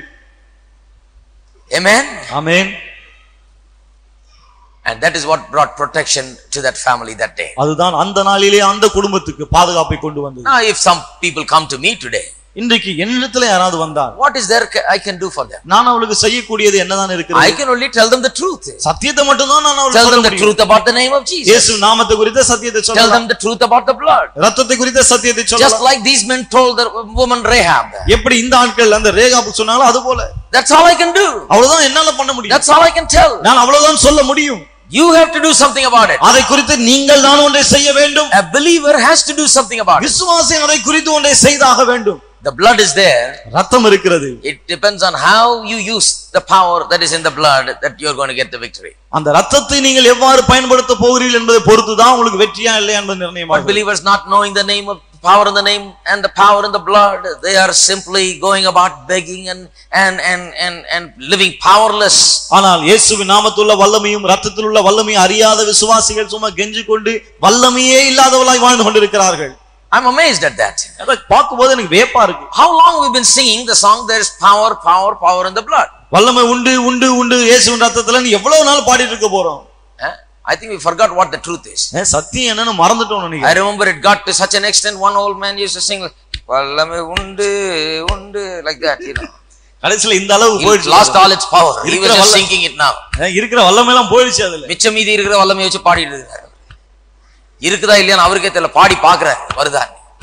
Amen? Amen And that is what brought protection to that family that day. அதுதான் அந்த நாளிலே அந்த குடும்பத்துக்கு பாதுகாப்பை கொண்டு வந்தது Now, if some people come to me today, இன்றைக்கு என்னிடத்துல யாராவது வந்தால் what is there ca- I can do for them? நான் அவளுக்கு செய்யக்கூடியது என்னதான் I இருக்கிறது can only tell them the truth. சத்தியத்தை மட்டும்தான் நான் அவளுக்கு Tell சொல்ல them the முடியும். truth about the name of Jesus. இயேசு நாமத்தை குறித்த சத்தியத்தை Tell சொல்லலாம் them the truth about the blood. ரத்தத்தை குறித்த சத்தியத்தை Just சொல்லலாம் like these men told the woman Rahab. எப்படி இந்த ஆட்கள் அந்த ரேகாப்பு சொன்னாலும் அது போல That's all I can do. அவ்வளவுதான் என்னால பண்ண முடியும் That's all I can tell. நான் அவ்வளவுதான் சொல்ல முடியும் You have to do something about it. அதை குறித்து நீங்கள் தான் ஒன்றை செய்ய வேண்டும் A believer has to do something about it. விசுவாசி அதை குறித்து ஒன்றை செய்தாக வேண்டும் The blood is there. ரத்தம் இருக்கிறது It depends on how you use the power that is in the blood that you're going to get the victory. அந்த ரத்தத்தை நீங்கள் எவ்வாறு பயன்படுத்த போகிறீர்கள் என்பதை பொறுத்து தான் உங்களுக்கு வெற்றியா இல்லையா என்பது But நிர்ணயமாகும் believers not knowing the name of power in the name and the power in the blood. They are simply going about begging and, and, and, and, and living powerless. ஆனால் இயேசுவின் நாமத்துள்ள வல்லமையும் ரத்தத்தில் உள்ள வல்லமையும் அறியாத விசுவாசிகள் சும்மா கெஞ்சி கொண்டு வல்லமையே இல்லாதவளாய் வாழ்ந்து கொண்டிருக்கிறார்கள் I'm amazed at that. அதை பார்க்கும்போது எனக்கு வேப்பா இருக்கு How long we've been singing the song, there is power, power, power in the blood. வல்லமை உண்டு உண்டு உண்டு இயேசுவின் ரத்தத்துல எவ்வளவு நாள் பாடிட்டு இருக்க போறோம் Eh? I think we forgot what the truth is. ஏன் சத்தியம் என்னன்னு மறந்துட்டோம் I நினைக்கிறேன் remember it got to such an extent, one old man used to sing, Vallame undu, undu, like that, you know. கடைசியில இந்த அளவு It போயிடுச்சு lost all its power. He was இருக்கிற just வல்ல- singing it now. ஏன் இருக்கிற வல்லமை எல்லாம் போயிடுச்சு அதுல மிச்சம் மீதி இருக்கிற வல்லமையை வச்சு பாடிட்டு இருக்காரு இருக்குதா இல்லையான்னு அவருக்கே தெரியல பாடி பாக்குறாரு வருதா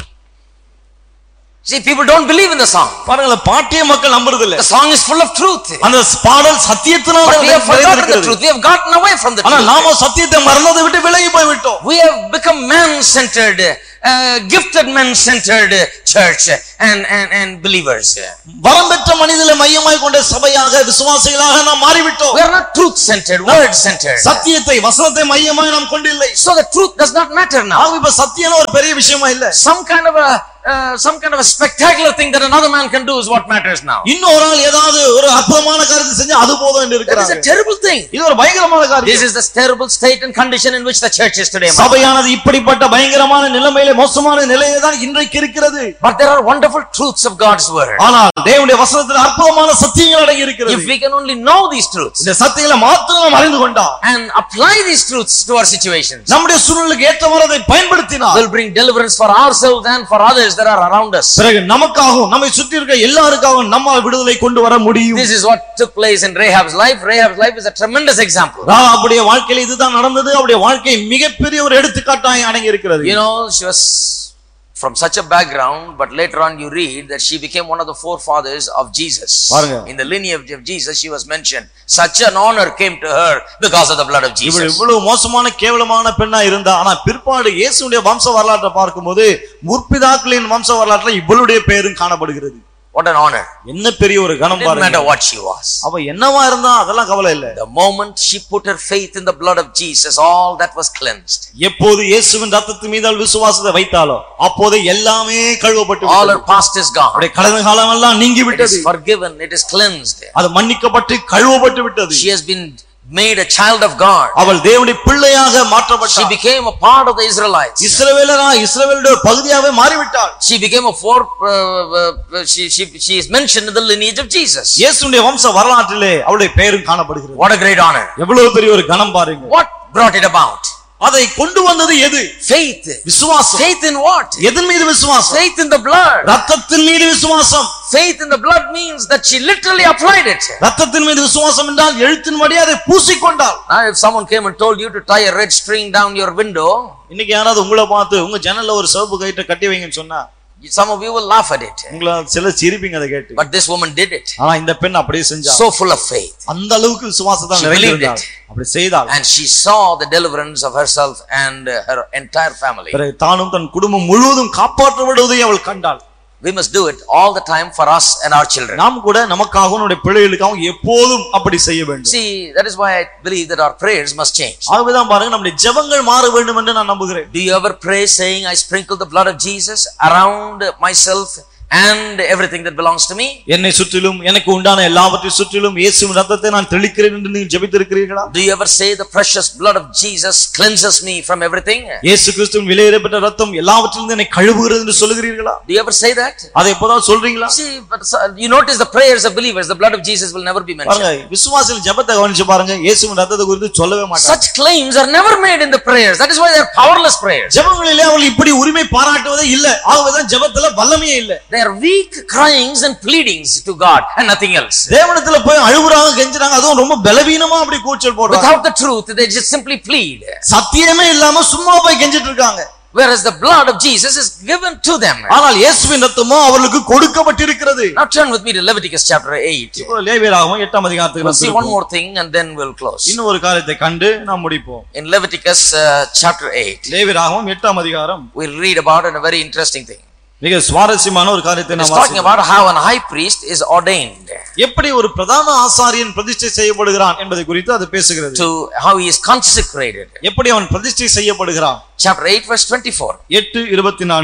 See, people don't believe in the song. பாருங்களேன் பாட்டிய மக்கள் நம்புறது இல்ல The song is full of truth. அந்த பாடல் சத்தியத்தினால But we have forgotten the நிறைந்திருக்கிறது. truth. We have gotten away from the ஆனா truth. நாம சத்தியத்தை மறந்ததை விட்டு விலகி போய் விட்டோம் We have become man-centered, uh, gifted man-centered church and, and, and believers. வரம் பெற்ற மனிதனை மையமாய் கொண்ட சபையாக விசுவாசிகளாக நாம் மாறிவிட்டோம் We are not truth-centered, word-centered. சத்தியத்தை வசனத்தை மையமாய் நாம் கொண்டில்லை So the truth does not matter now. ஆக இப்ப சத்தியம் ஒரு பெரிய விஷயமா இல்ல Some kind of a uh, some kind of a spectacular thing that another man can do is what matters now. இன்னொரு ஆள் ஏதாவது ஒரு அற்புதமான காரியத்தை செஞ்சா அது போதும் என்று That is a இருக்கிறாங்க terrible thing. இது ஒரு பயங்கரமான This காரியம் is the terrible state and condition in which the church is today. சபையானது இப்படிப்பட்ட பயங்கரமான நிலைமையில மோசமான நிலையில தான் இன்றைக்கு இருக்கிறது But there are wonderful truths of God's word. ஆனால் தேவனுடைய வசனத்தில் அற்புதமான சத்தியங்கள் அடங்கி இருக்கிறது If we can only know these truths இந்த சத்தியங்களை மாத்திரம் நாம் அறிந்து கொண்டா and apply these truths to our situations, நம்முடைய சூழ்நிலைக்கு ஏற்றவாறு அதை பயன்படுத்தினால் will bring deliverance for ourselves and for others that are around us. பிறகு நமக்காகவும் நம்மை சுற்றி இருக்க எல்லாருக்காகவும் நம்மால் விடுதலை கொண்டு வர முடியும் This is what took place in Rahab's life. Rahab's life is a tremendous example. ராகாபுடைய வாழ்க்கையில இதுதான் நடந்தது அவருடைய வாழ்க்கை மிகப்பெரிய ஒரு எடுத்துக்காட்டாய் அடங்கி இருக்கிறது You know, she was from such a background, but later on you read that she became one of the forefathers of Jesus. பாருங்க. In the lineage of Jesus, she was mentioned. Such an honor came to her because of the blood of இவள் Jesus. இவ்வளவு மோசமான கேவலமான பெண்ணா இருந்தா ஆனா பிற்பாடு இயேசுடைய வம்ச வரலாற்றை பார்க்கும்போது முற்பிதாக்களின் வம்ச வரலாற்றுல இவளுடைய பெயரும் காணப்படுகிறது What an honor. என்ன பெரிய ஒரு கணம் Didn't matter பாருங்க what she was. அவ என்னவா இருந்தா அதெல்லாம் கவலை இல்ல The moment she put her faith in the blood of Jesus, all that was cleansed. எப்போது இயேசுவின் ரத்தத்து மீது அவள் விசுவாசத்தை வைத்தாலோ அப்போது எல்லாமே கழுவப்பட்டு All விட்டது. her past is gone. அவருடைய கடந்த காலம் எல்லாம் நீங்கி It விட்டது is forgiven. It is cleansed. அது மன்னிக்கப்பட்டு கழுவப்பட்டு விட்டது She has been made a child of God. அவள் தேவனுடைய பிள்ளையாக She மாற்றப்பட்டாள் became a part of the Israelites. இஸ்ரவேலரா இஸ்ரவேலுடைய ஒரு பகுதியாகவே மாறிவிட்டாள் She became a four. Uh, uh, she, she, she is mentioned in the lineage of Jesus. இயேசுடைய வம்ச வரலாற்றிலே அவளுடைய பெயரும் காணப்படுகிறது What a great honor. எவ்வளவு பெரிய ஒரு கணம் பாருங்க What brought it about? அதை கொண்டு வந்தது எது Faith. விசுவாசம் Faith in what? எதன் மீது விசுவாசம் Faith in the blood. ரத்தத்தின் மீது விசுவாசம் Faith in the blood means that she literally applied it. ரத்தத்தின் மீது விசுவாசம் என்றால் எழுத்தின்படி அதை பூசிக்கொண்டாள் Now, if someone came and told you to tie a red string down your window, இன்னைக்கு யாராவது உங்களை பார்த்து உங்க ஜன்னல்ல ஒரு சிவப்பு கயிற்றை கட்டி வைங்கன்னு சொன்னா some of you will laugh at it. உங்களை சில சிரிப்பீங்க அதை கேட்டு But this woman did it. ஆனா இந்த பெண் அப்படியே செஞ்சா So full of faith. அந்த அளவுக்கு விசுவாசத்தை She நிறைந்திருந்தாள் believed அப்படி செய்தாள் And she saw the deliverance of herself and uh, her entire family. பிறகு தானும் தன் குடும்பம் முழுவதும் காப்பாற்றப்படுவதை அவள் கண்டாள் We must do it all the time for us and our children. நாம் கூட நமக்காகவும் நம்முடைய பிள்ளைகளுக்காகவும் எப்போதும் அப்படி செய்ய வேண்டும் See, that is why I believe that our prayers must change. ஆகவேதான் பாருங்க நம்முடைய ஜெபங்கள் மாற வேண்டும் என்று நான் நம்புகிறேன் Do you ever pray saying, I sprinkle the blood of Jesus around myself and everything that belongs to me? என்னை சுற்றிலும் எனக்கு உண்டான எல்லாவற்றையும் சுற்றிலும் இயேசுவின் ரத்தத்தை நான் தெளிக்கிறேன் என்று நீங்கள் ஜெபித்திருக்கிறீர்களா Do you ever say the precious blood of Jesus cleanses me from everything? இயேசு கிறிஸ்துவின் விலையேறப்பட்ட ரத்தம் எல்லாவற்றிலிருந்து என்னை கழுவுகிறது என்று சொல்லுகிறீர்களா Do you ever say that? அதை எப்போதான் சொல்றீங்களா See, but so- you notice the prayers of believers, the blood of Jesus will never be mentioned. பாருங்க விசுவாசிகள் ஜெபத்தை கவனிச்சு பாருங்க இயேசுவின் ரத்தத்தை குறித்து சொல்லவே மாட்டாங்க Such claims are never made in the prayers. That is why they are powerless prayers. ஜெபங்களிலே அவள் இப்படி உரிமை பாராட்டுவதே இல்ல ஆகவேதான் ஜெபத்துல வல்லமையே இல்ல They are weak cryings and pleadings to God and nothing else. தேவனத்துல போய் அழுகுறாங்க கெஞ்சுறாங்க அதுவும் ரொம்ப பலவீனமா அப்படி கூச்சல் போடுறாங்க Without the truth, they just simply plead. சத்தியமே இல்லாம சும்மா போய் கெஞ்சிட்டு இருக்காங்க Whereas the blood of Jesus is given to them. ஆனால் இயேசுவின் ரத்தமோ அவர்களுக்கு கொடுக்கப்பட்டிருக்கிறது Now turn with me to Leviticus chapter 8. இப்போ லேவியராகவும் எட்டாம் அதிகாரத்துக்கு We'll நாம் see one திருப்புவோம். more thing and then we'll close. இன்னும் ஒரு காரியத்தை கண்டு நாம் முடிப்போம் In Leviticus uh, chapter 8, லேவியராகவும் எட்டாம் அதிகாரம் we'll read about a very interesting thing. மிக சுவாரஸ்யமான ஒரு காரியத்தை It's நாம் talking வாசிப்போம். about how an high priest is ordained எப்படி ஒரு பிரதான ஆசாரியன் பிரதிஷ்டை செய்யப்படுகிறான் என்பதை குறித்து அது பேசுகிறது to how he is consecrated. எப்படி அவன் பிரதிஷ்டை செய்யப்படுகிறான் Chapter 8, verse 24. எட்டு இருபத்தி நான்கு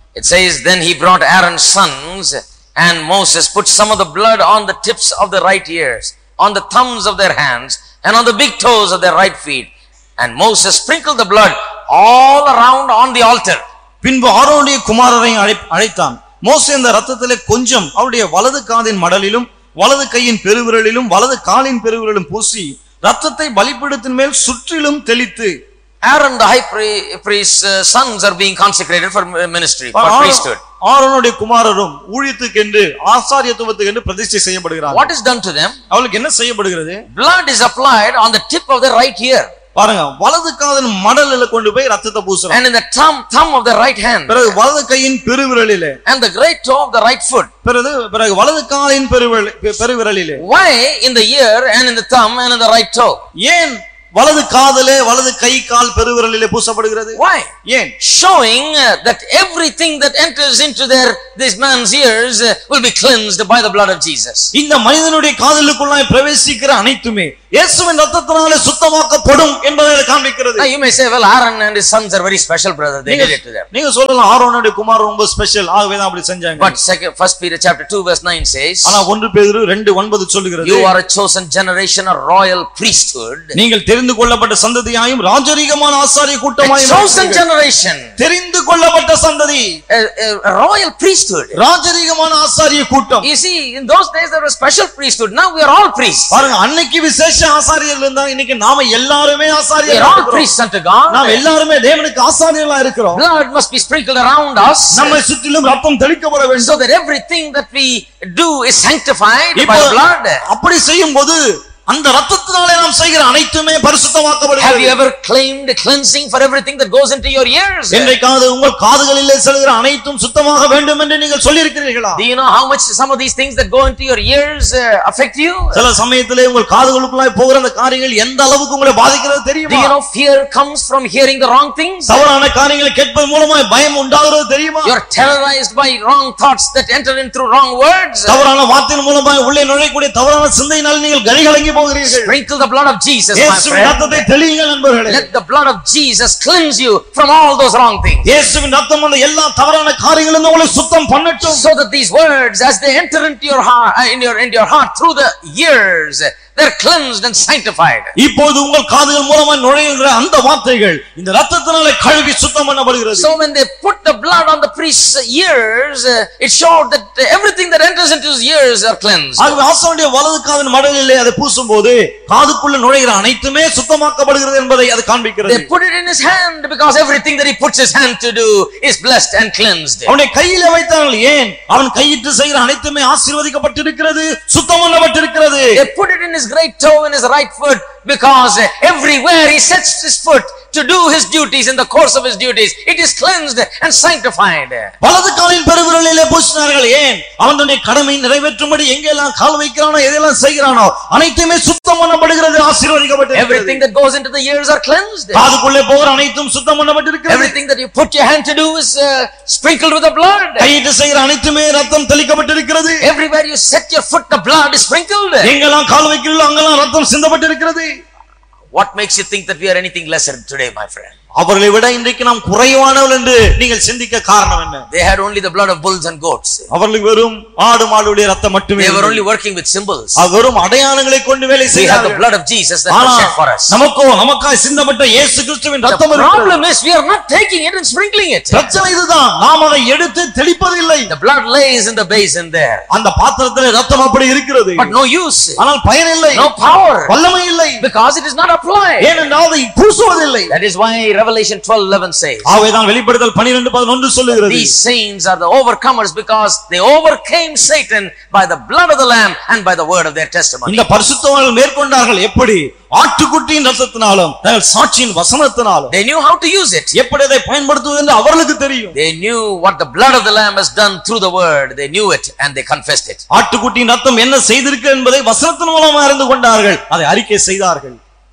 It says, Then he brought Aaron's sons, and Moses put some of the blood on the tips of the right ears, on the thumbs of their hands, and on the big toes of their right feet. And Moses sprinkled the blood all around on the altar. பின்பு ஆரோனுடைய குமாரரை அழை- அழைத்தான் மோசே இந்த ரத்தத்திலே கொஞ்சம் அவருடைய வலது காதின் மடலிலும் வலது கையின் பெருவிரலிலும் வலது காலின் பெருவிரலும் பூசி ரத்தத்தை பலிபீடத்தின் மேல் சுற்றிலும் தெளித்து Aaron, the high pri- priest's uh, sons, are being consecrated for ministry, for arrow- priesthood. ஆரோனுடைய குமாரரும் ஊழியத்துக்கென்று ஆசாரியத்துவத்துக்கென்று பிரதிஷ்டை செய்யப்படுகிறார் What is done to them? அவளுக்கு என்ன செய்யப்படுகிறது Blood is applied on the tip of the right ear பாருங்க வலது காதின் மடலில கொண்டு போய் ரத்தத்தை பூசுறான் and in the thumb, thumb of the right hand பிறகு வலது கையின் பெருவிரலிலே and the great toe of the right foot. பிறகு பிறகு வலது காலின் பெருவிரல் பெருவிரலிலே Why in the ear and in the thumb and in the right toe? ஏன் வலது காதலே வலது கை கால் பெருவிரலிலே பூசப்படுகிறது Why? ஏன் Showing uh, that everything that enters into their this man's ears uh, will be cleansed by the blood of Jesus. இந்த மனிதனுடைய காதலுக்குள்ளாய் பிரவேசிக்கிற அனைத்துமே இயேசுவின் ரத்தத்தினாலே சுத்தமாக்கப்படும் என்பதை அது காண்பிக்கிறது Now you may say, well, Aaron and his sons are very special, brother. They did it to them. நீங்க சொல்லலாம் ஆரோனுடைய குமார் ரொம்ப ஸ்பெஷல் ஆகவே தான் அப்படி செஞ்சாங்க But second, First Peter chapter two verse nine says, ஆனா ஒன்று பேதுரு ரெண்டு ஒன்பது சொல்லுகிறது "You are a chosen generation, a royal priesthood, நீங்கள் தெரிந்து கொள்ளப்பட்ட சந்ததியாயும் ராஜரீகமான ஆசாரிய a கூட்டமாயும் chosen இருக்கிறீர்கள். generation, தெரிந்து கொள்ளப்பட்ட சந்ததி a, a, a royal priesthood." ராஜரீகமான ஆசாரிய கூட்டம் You see, in those days there was special priesthood. Now we are all priests. பாருங்க அன்னைக்கு விசேஷ ஆசாரியர்கள் இருந்தா இன்னைக்கு நாம எல்லாருமே We ஆசாரியர்கள் are all இருக்கிறோம். priests unto God. நாம் எல்லாருமே தேவனுக்கு ஆசாரியர்களா இருக்கிறோம் Blood must be sprinkled around us. நம்மை சுற்றிலும் ரத்தம் தெளிக்கப்பட வேண்டும் so that everything that we do is sanctified by இப்போ the blood. அப்படி செய்யும் போது அந்த ரத்தத்தினாலே நாம் செய்கிற அனைத்துமே Have you பரிசுத்தமாக்கப்படுகிறது ever claimed cleansing for everything that goes into your ears? என்றைக்காவது உங்கள் காதுகளிலே செல்கிற அனைத்தும் சுத்தமாக வேண்டும் என்று நீங்கள் சொல்லியிருக்கிறீர்களா Do you know how much some of these things that go into your ears uh, affect you? சில சமயத்திலே உங்கள் காதுகளுக்குள்ளாய் போகிற அந்த காரியங்கள் எந்த அளவுக்கு உங்களை பாதிக்கிறது Do தெரியுமா you know fear comes from hearing the wrong things? தவறான காரியங்களை கேட்பது மூலமாய் பயம் உண்டாகிறது தெரியுமா You're terrorized by wrong thoughts that enter in through wrong words. தவறான வார்த்தையின் மூலமாய் உள்ளே நுழையக்கூடிய தவறான சிந்தையினால் நீங்கள் கலிகலங்கி போகிறீர்கள் Sprinkle the blood of Jesus, my இயேசுவின் friend. ரத்தத்தை தெளியுங்கள் நண்பர்களே Let the blood of Jesus cleanse you from all those wrong things. இயேசுவின் ரத்தம் அந்த எல்லா தவறான காரியங்களும் உங்களை சுத்தம் பண்ணட்டும் so that these words as they enter into your heart uh, in your into your heart through the ears they're cleansed and sanctified இப்போது உங்கள் காதுகள் மூலமாய் நுழைகிற அந்த வார்த்தைகள் இந்த ரத்தத்தினாலே கழுவி சுத்தம் பண்ணப்படுகிறது so when they put the blood on the priest's ears uh, it showed that uh, everything that enters into his ears are cleansed ஆகவே ஆசானுடைய வலது காதின் மடலிலே அதை பூசும்போது காதுக்குள்ள நுழைகிற அனைத்துமே சுத்தமாக்கப்படுகிறது என்பதை அது காண்பிக்கிறது they put it in his hand because everything that he puts his hand to do is blessed and cleansed அவனை கையில வைத்தார்கள் ஏன் அவன் கையிட்டு செய்கிற அனைத்துமே ஆசீர்வதிக்கப்பட்டிருக்கிறது சுத்தம் பண்ணப்பட்டிருக்கிறது they put it in his great toe in his right foot because uh, everywhere he sets his foot to do his duties in the course of his duties it is cleansed and sanctified வலது காலின் பெருவிரலிலே பூசினார்கள் ஏன் அவனுடைய கடமை நிறைவேற்றும்படி எங்கெல்லாம் கால் வைக்கிறானோ எதெல்லாம் செய்கிறானோ அனைத்துமே சுத்தம் பண்ணப்படுகிறது ஆசீர்வதிக்கப்பட்டிருக்கிறது Everything that goes into the ears are cleansed. காதுக்குள்ளே போகிற அனைத்தும் சுத்தம் பண்ணப்பட்டிருக்கிறது Everything that you put your hand to do is uh, sprinkled with the blood. கையிட்டு செய்கிற அனைத்துமே ரத்தம் தெளிக்கப்பட்டிருக்கிறது Everywhere you set your foot, the blood is sprinkled. எங்கெல்லாம் கால் வைக்கிறீர்களோ அங்கெல்லாம் ரத்தம் சிந்தப்பட்டிருக்கிறது What makes you think that we are anything lesser today, my friend? அவர்களை விட இன்றைக்கு நாம் குறைவானவள் என்று நீங்கள் சிந்திக்க காரணம் என்ன They had only the blood of bulls and goats. அவர்களுக்கு வெறும் ஆடு மாடுடைய ரத்தம் மட்டுமே They were இருந்தது. only working with symbols. அவர் வெறும் அடையாளங்களை கொண்டு வேலை We have the செய்தார்கள் blood of Jesus that ஆனா was shed for us. நமக்கோ நமக்காய் சிந்தப்பட்ட இயேசு கிறிஸ்துவின் The ரத்தம் இருக்கிறது. problem is we are not taking it and sprinkling it. பிரச்சனை இதுதான் நாம் அதை எடுத்து தெளிப்பதில்லை The blood lays in the basin there, அந்த பாத்திரத்தில் ரத்தம் அப்படி இருக்கிறது but no use, ஆனால் பயன் இல்லை no power, வல்லமை இல்லை because it is not applied. ஏனென்றால் அதை பூசுவதில்லை That is why Revelation 12 11 says, ஆகவேதான் வெளிப்படுத்தல் பனிரெண்டு பதினொன்று சொல்லுகிறது These saints are the overcomers because they overcame Satan by the blood of the Lamb and by the word of their testimony. இந்த பரிசுத்தவான்கள் மேற்கொண்டார்கள் எப்படி ஆட்டுக்குட்டியின் ரத்தத்தினாலும் தங்கள் சாட்சியின் வசனத்தினாலும் They knew how to use it. எப்படி அதை பயன்படுத்துவது என்று அவர்களுக்கு தெரியும் They knew what the blood of the Lamb has done through the word. They knew it and they confessed it. ஆட்டுக்குட்டியின் ரத்தம் என்ன செய்திருக்கு என்பதை வசனத்தின் மூலமாக அறிந்து கொண்டார்கள் அதை அறிக்கை செய்தார்கள்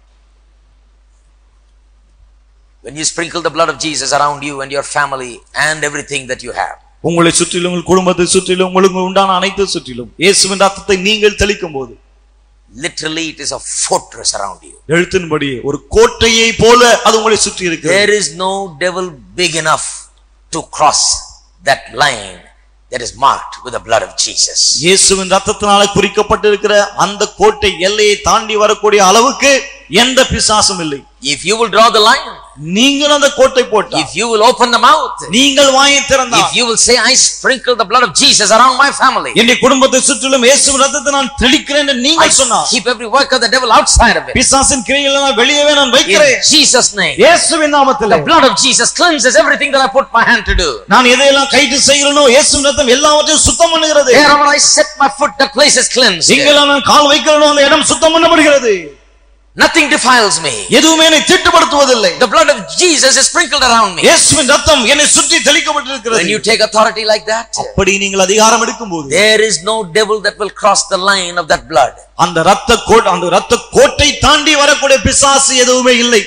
When you sprinkle the blood of Jesus around you and your family and everything that you have, உங்களை சுற்றிலும் உங்கள் குடும்பத்தை சுற்றிலும் உங்களுக்கு உண்டான அனைத்து சுற்றிலும் இயேசுவின் ரத்தத்தை நீங்கள் தெளிக்கும் போது literally it is a fortress around you. எழுத்தின்படி ஒரு கோட்டையை போல அது உங்களை சுற்றி இருக்கிறது There is no devil big enough to cross that line that is marked with the blood of Jesus. இயேசுவின் ரத்தத்தினால குறிக்கப்பட்டிருக்கிற அந்த கோட்டை எல்லையை தாண்டி வரக்கூடிய அளவுக்கு எந்த பிசாசும் இல்லை If you will draw the line, நீங்கள் அந்த கோட்டை போட்டால் if you will open the mouth, நீங்கள் வாயை திறந்தால் if you will say, I sprinkle the blood of Jesus around my family, என்னுடைய குடும்பத்தை சுற்றிலும் இயேசுவின் ரத்தத்தை நான் தெளிக்கிறேன் என்று I நீங்கள் சொன்னார் keep every work of the devil outside of it. பிசாசின் கிரைகளை நான் வெளியவே நான் In வைக்கிறேன் Jesus' name, இயேசுவின் நாமத்தில் the blood of Jesus cleanses everything that I put my hand to do. நான் எதையெல்லாம் கைட்டு செய்கிறேனோ இயேசுவின் ரத்தம் எல்லாவற்றையும் சுத்தம் பண்ணுகிறது Wherever I set my foot, that place is cleansed. எங்கெல்லாம் நான் கால் வைக்கிறேனோ அந்த இடம் சுத்தம் பண்ணப்படுகிறது Nothing defiles me. எதுவுமே என்னை தீட்டுப்படுத்துவதில்லை The blood of Jesus is sprinkled around me. இயேசுவின் ரத்தம் என்னை சுற்றி When தெளிக்கப்பட்டிருக்கிறது you take authority like that, அப்படி நீங்கள் அதிகாரம் எடுக்கும்போது there is no devil that will cross the line of that blood. அந்த ரத்த கோட் அந்த ரத்த கோட்டை தாண்டி வரக்கூடிய பிசாசு எதுவுமே இல்லை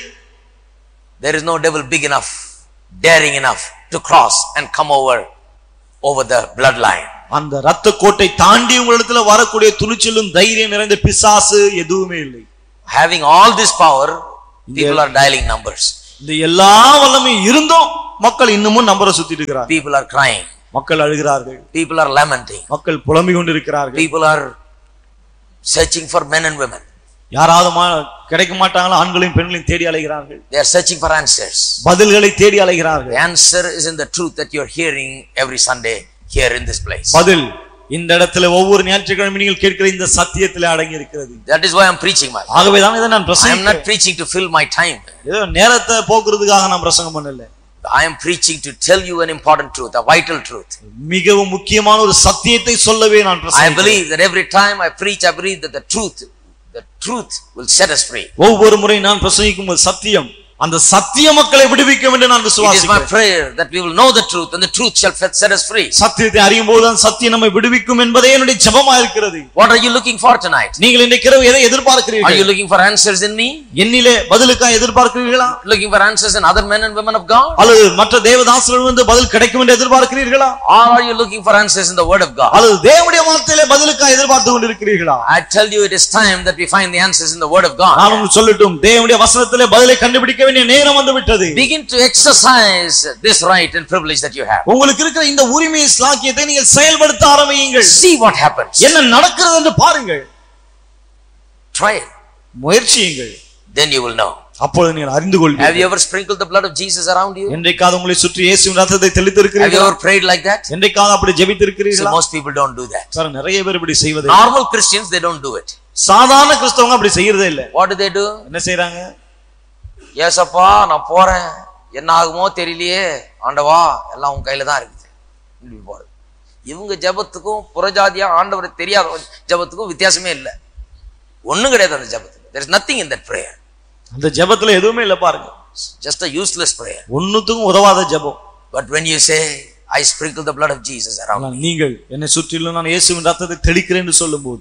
There is no devil big enough, daring enough to cross and come over over the bloodline. அந்த ரத்த கோட்டை தாண்டி உங்களிடத்துல வரக்கூடிய துணிச்சலும் தைரியம் நிறைந்த பிசாசு எதுவுமே இல்லை Having all this power, people are dialing numbers. இந்த எல்லா வல்லமையும் இருந்தும் மக்கள் இன்னமும் நம்பரை சுத்திட்டு இருக்கிறார்கள் People are crying. மக்கள் அழுகிறார்கள் People are lamenting. மக்கள் புலம்பிக் கொண்டிருக்கிறார்கள் People are searching for men and women. யாராவது மா- கிடைக்க மாட்டாங்களா ஆண்களையும் பெண்களையும் தேடி அலைகிறார்கள் They are searching for answers. பதில்களை தேடி அலைகிறார்கள் The answer is in the truth that you're hearing every Sunday here in this place. பதில் இந்த இடத்துல ஒவ்வொரு ஞாயிற்றுக்கிழமை நீங்கள் கேட்கிற இந்த சத்தியத்தில் அடங்கி இருக்கிறது That is why I'm preaching my. ஆகவேதான் இதை நான் I am not பிரசங்கம் preaching to fill my time. ஏதோ நேரத்தை போக்குறதுக்காக நான் பிரசங்கம் பண்ணல I am preaching to tell you an important truth, a vital truth. மிகவும் முக்கியமான ஒரு சத்தியத்தை சொல்லவே நான் I பிரசங்கம் believe that every time I preach, I believe that the truth, the truth will set us free. ஒவ்வொரு முறை நான் பிரசங்கிக்கும் போது சத்தியம் அந்த சத்திய மக்களை விடுவிக்கும் என்று நான் It is my விசுவாசிக்கிறேன் prayer that we will know the truth and the truth shall set us free. சத்தியத்தை அறியும் போதுதான் சத்தியம் நம்மை விடுவிக்கும் என்பதே என்னுடைய ஜெபமா இருக்கிறது What are you looking for tonight? நீங்கள் இன்றைக்கு இரவு எதை Are எதிர்பார்க்கிறீர்கள் you looking for answers in me? என்னிலே பதிலுக்கா எதிர்பார்க்கிறீர்களா Looking for answers in other men and women of God? அல்லது மற்ற தேவதாசர்கள் வந்து பதில் கிடைக்கும் என்று எதிர்பார்க்கிறீர்களா Or are you looking for answers in the word of God? அல்லது தேவனுடைய வார்த்தையிலே பதிலுக்கா எதிர்பார்த்து கொண்டிருக்கிறீர்களா I tell you, it is time that we find the answers in the word of God. நான் உங்களுக்கு சொல்லட்டும் தேவனுடைய வசனத்திலே பதிலை கண்டுபிடிக்க வேண்டிய நேரம் வந்து விட்டது Begin to exercise this right and privilege that you have. உங்களுக்கு இருக்கிற இந்த உரிமை ஸ்லாக்கியத்தை நீங்கள் செயல்படுத்த ஆரம்பியுங்கள் See what happens. என்ன நடக்கிறது என்று பாருங்கள் Try it. முயற்சியுங்கள் Then you will know. அப்பொழுது நீங்கள் அறிந்து Have கொள்வீர்கள் you ever sprinkled the blood of Jesus around you? என்றைக்காவது உங்களை சுற்றி இயேசுவின் ரத்தத்தை Have you தெளித்திருக்கிறீர்களா ever prayed like that? என்றைக்காவது அப்படி So ஜெபித்திருக்கிறீர்களா most people don't do that. Sir நிறைய பேர் இப்படி செய்வது Normal Christians, they don't do it. சாதாரண கிறிஸ்தவங்க அப்படி செய்யறதே இல்ல What do they do? என்ன செய்யறாங்க ஏசப்பா நான் போறேன் என்ன ஆகுமோ தெரியலையே ஆண்டவா எல்லாம் உன் கையில தான் இருக்குது இப்படி போறது இவங்க ஜெபத்துக்கும் புறஜாதியா ஆண்டவரை தெரியாத ஜெபத்துக்கும் வித்தியாசமே இல்லை ஒண்ணும் கிடையாது அந்த ஜெபத்துக்கு there is nothing in that prayer அந்த ஜெபத்துல எதுவுமே இல்ல பாருங்க It's just a useless prayer ஒண்ணுத்துக்கும் உதவாத ஜெபம் but when you say i sprinkle the blood of jesus around ஆனால் நீங்கள் என்னை சுற்றிலும் நான் இயேசுவின் ரத்தத்தை தெளிக்கிறேன் என்று சொல்லும்போது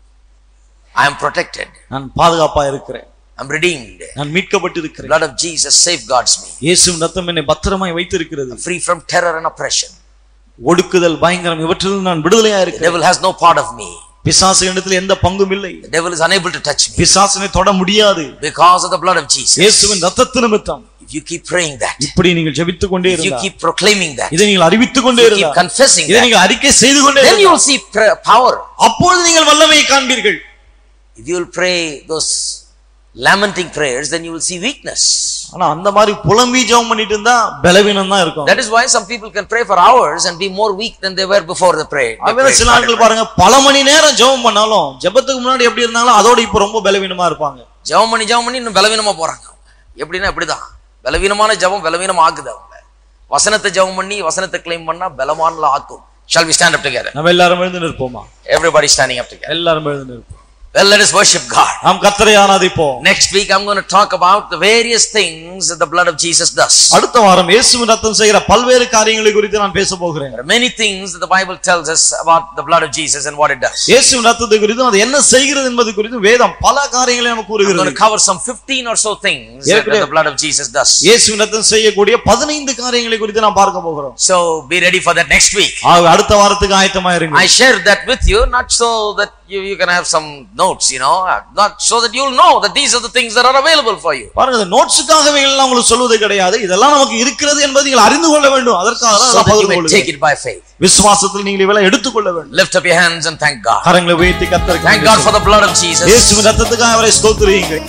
i am protected நான் பாதுகாப்பா இருக்கிறேன் i'm redeemed நான் the மீட்கப்பட்டிருக்கிறேன் blood of jesus safeguards me இயேசுவின் ரத்தம் என்னை பத்திரமாய் வைத்திருக்கிறது free from terror and oppression ஒடுக்குதல் பயங்கரம் இவற்றில் நான் விடுதலையா the இருக்கிறேன் devil has no part of me பிசாசு இடத்துல எந்த பங்கும் இல்லை the devil is unable to touch me பிசாசினை தொட முடியாது because of the blood of jesus இயேசுவின் ரத்தத்து நிமித்தம் if you keep praying that இப்படி நீங்கள் ஜெபித்துக் கொண்டே if you இருந்தால் keep proclaiming that இதை நீங்கள் அறிவித்துக் கொண்டே you keep இருந்தால் confessing இதை that நீங்கள் அறிக்கை செய்து கொண்டே then you இருந்தால் will see pra- power அப்பொழுது நீங்கள் வல்லமையை காண்பீர்கள் if you will pray those lamenting prayers then you will see weakness ஆனா அந்த மாதிரி புலம்பி ஜெபம் பண்ணிட்டு இருந்தா பலவீனம் தான் இருக்கும் that is why some people can pray for hours and be more weak than they were before the prayer they அதுவே prayed, சில started ஆட்கள் பாருங்க பல மணி நேரம் ஜெபம் பண்ணாலும் ஜெபத்துக்கு முன்னாடி எப்படி இருந்தாலும் அதோட இப்ப ரொம்ப பலவீனமா இருப்பாங்க ஜெபம் பண்ணி ஜெபம் பண்ணி இன்னும் பலவீனமா போறாங்க அவங்க எப்படின்னா இப்படிதான் பலவீனமான ஜெபம் பலவீனம் ஆக்குது அவங்க வசனத்தை ஜெபம் பண்ணி வசனத்தை கிளைம் பண்ணா பலமானல ஆக்கும் shall we stand up together நம்ம எல்லாரும் எழுந்து நிற்போமா everybody standing up together எல்லாரும் எழுந்து நிற்போம் well let us worship god நாம் கத்தரை ஆராதிப்போம் next week i'm going to talk about the various things that the blood of jesus does அடுத்த வாரம் இயேசுவின் ரத்தம் செய்கிற பல்வேறு காரியங்களை குறித்து நான் பேச போகிறேன் there are many things that the bible tells us about the blood of jesus and what it does இயேசுவின் ரத்தத்தை குறித்தும் அது என்ன செய்கிறது என்பது குறித்தும் வேதம் பல காரியங்களை நமக்கு i'm going கூறுகிறது to cover some 15 or so things that ஏற்கனவே- the blood of jesus does இயேசுவின் ரத்தம் செய்யக்கூடிய பதினைந்து காரியங்களை குறித்து நாம் பார்க்க போகிறோம் so be ready for that next week ஆக அடுத்த வாரத்துக்கு ஆயத்தமா இருங்க I share that with you not so that you, you can have some notes, you know, not so that you'll know that these are the things that are available for you. பாருங்க இந்த நோட்ஸுக்காகவே எல்லாம் உங்களுக்கு சொல்வது கிடையாது இதெல்லாம் நமக்கு இருக்கிறது என்பதை நீங்கள் அறிந்து கொள்ள வேண்டும் அதற்காக தான் So நான் that you பகிர்ந்து may கொள்கிறேன். take it by faith. விசுவாசத்தில் நீங்கள் இவளை எடுத்துக்கொள்ள வேண்டும் Lift up your hands and thank God. கரங்களை உயர்த்தி கத்தருக்கு Thank God for the blood of Jesus. இயேசுவின் ரத்தத்துக்காக அவரை ஸ்தோத்திரியுங்கள்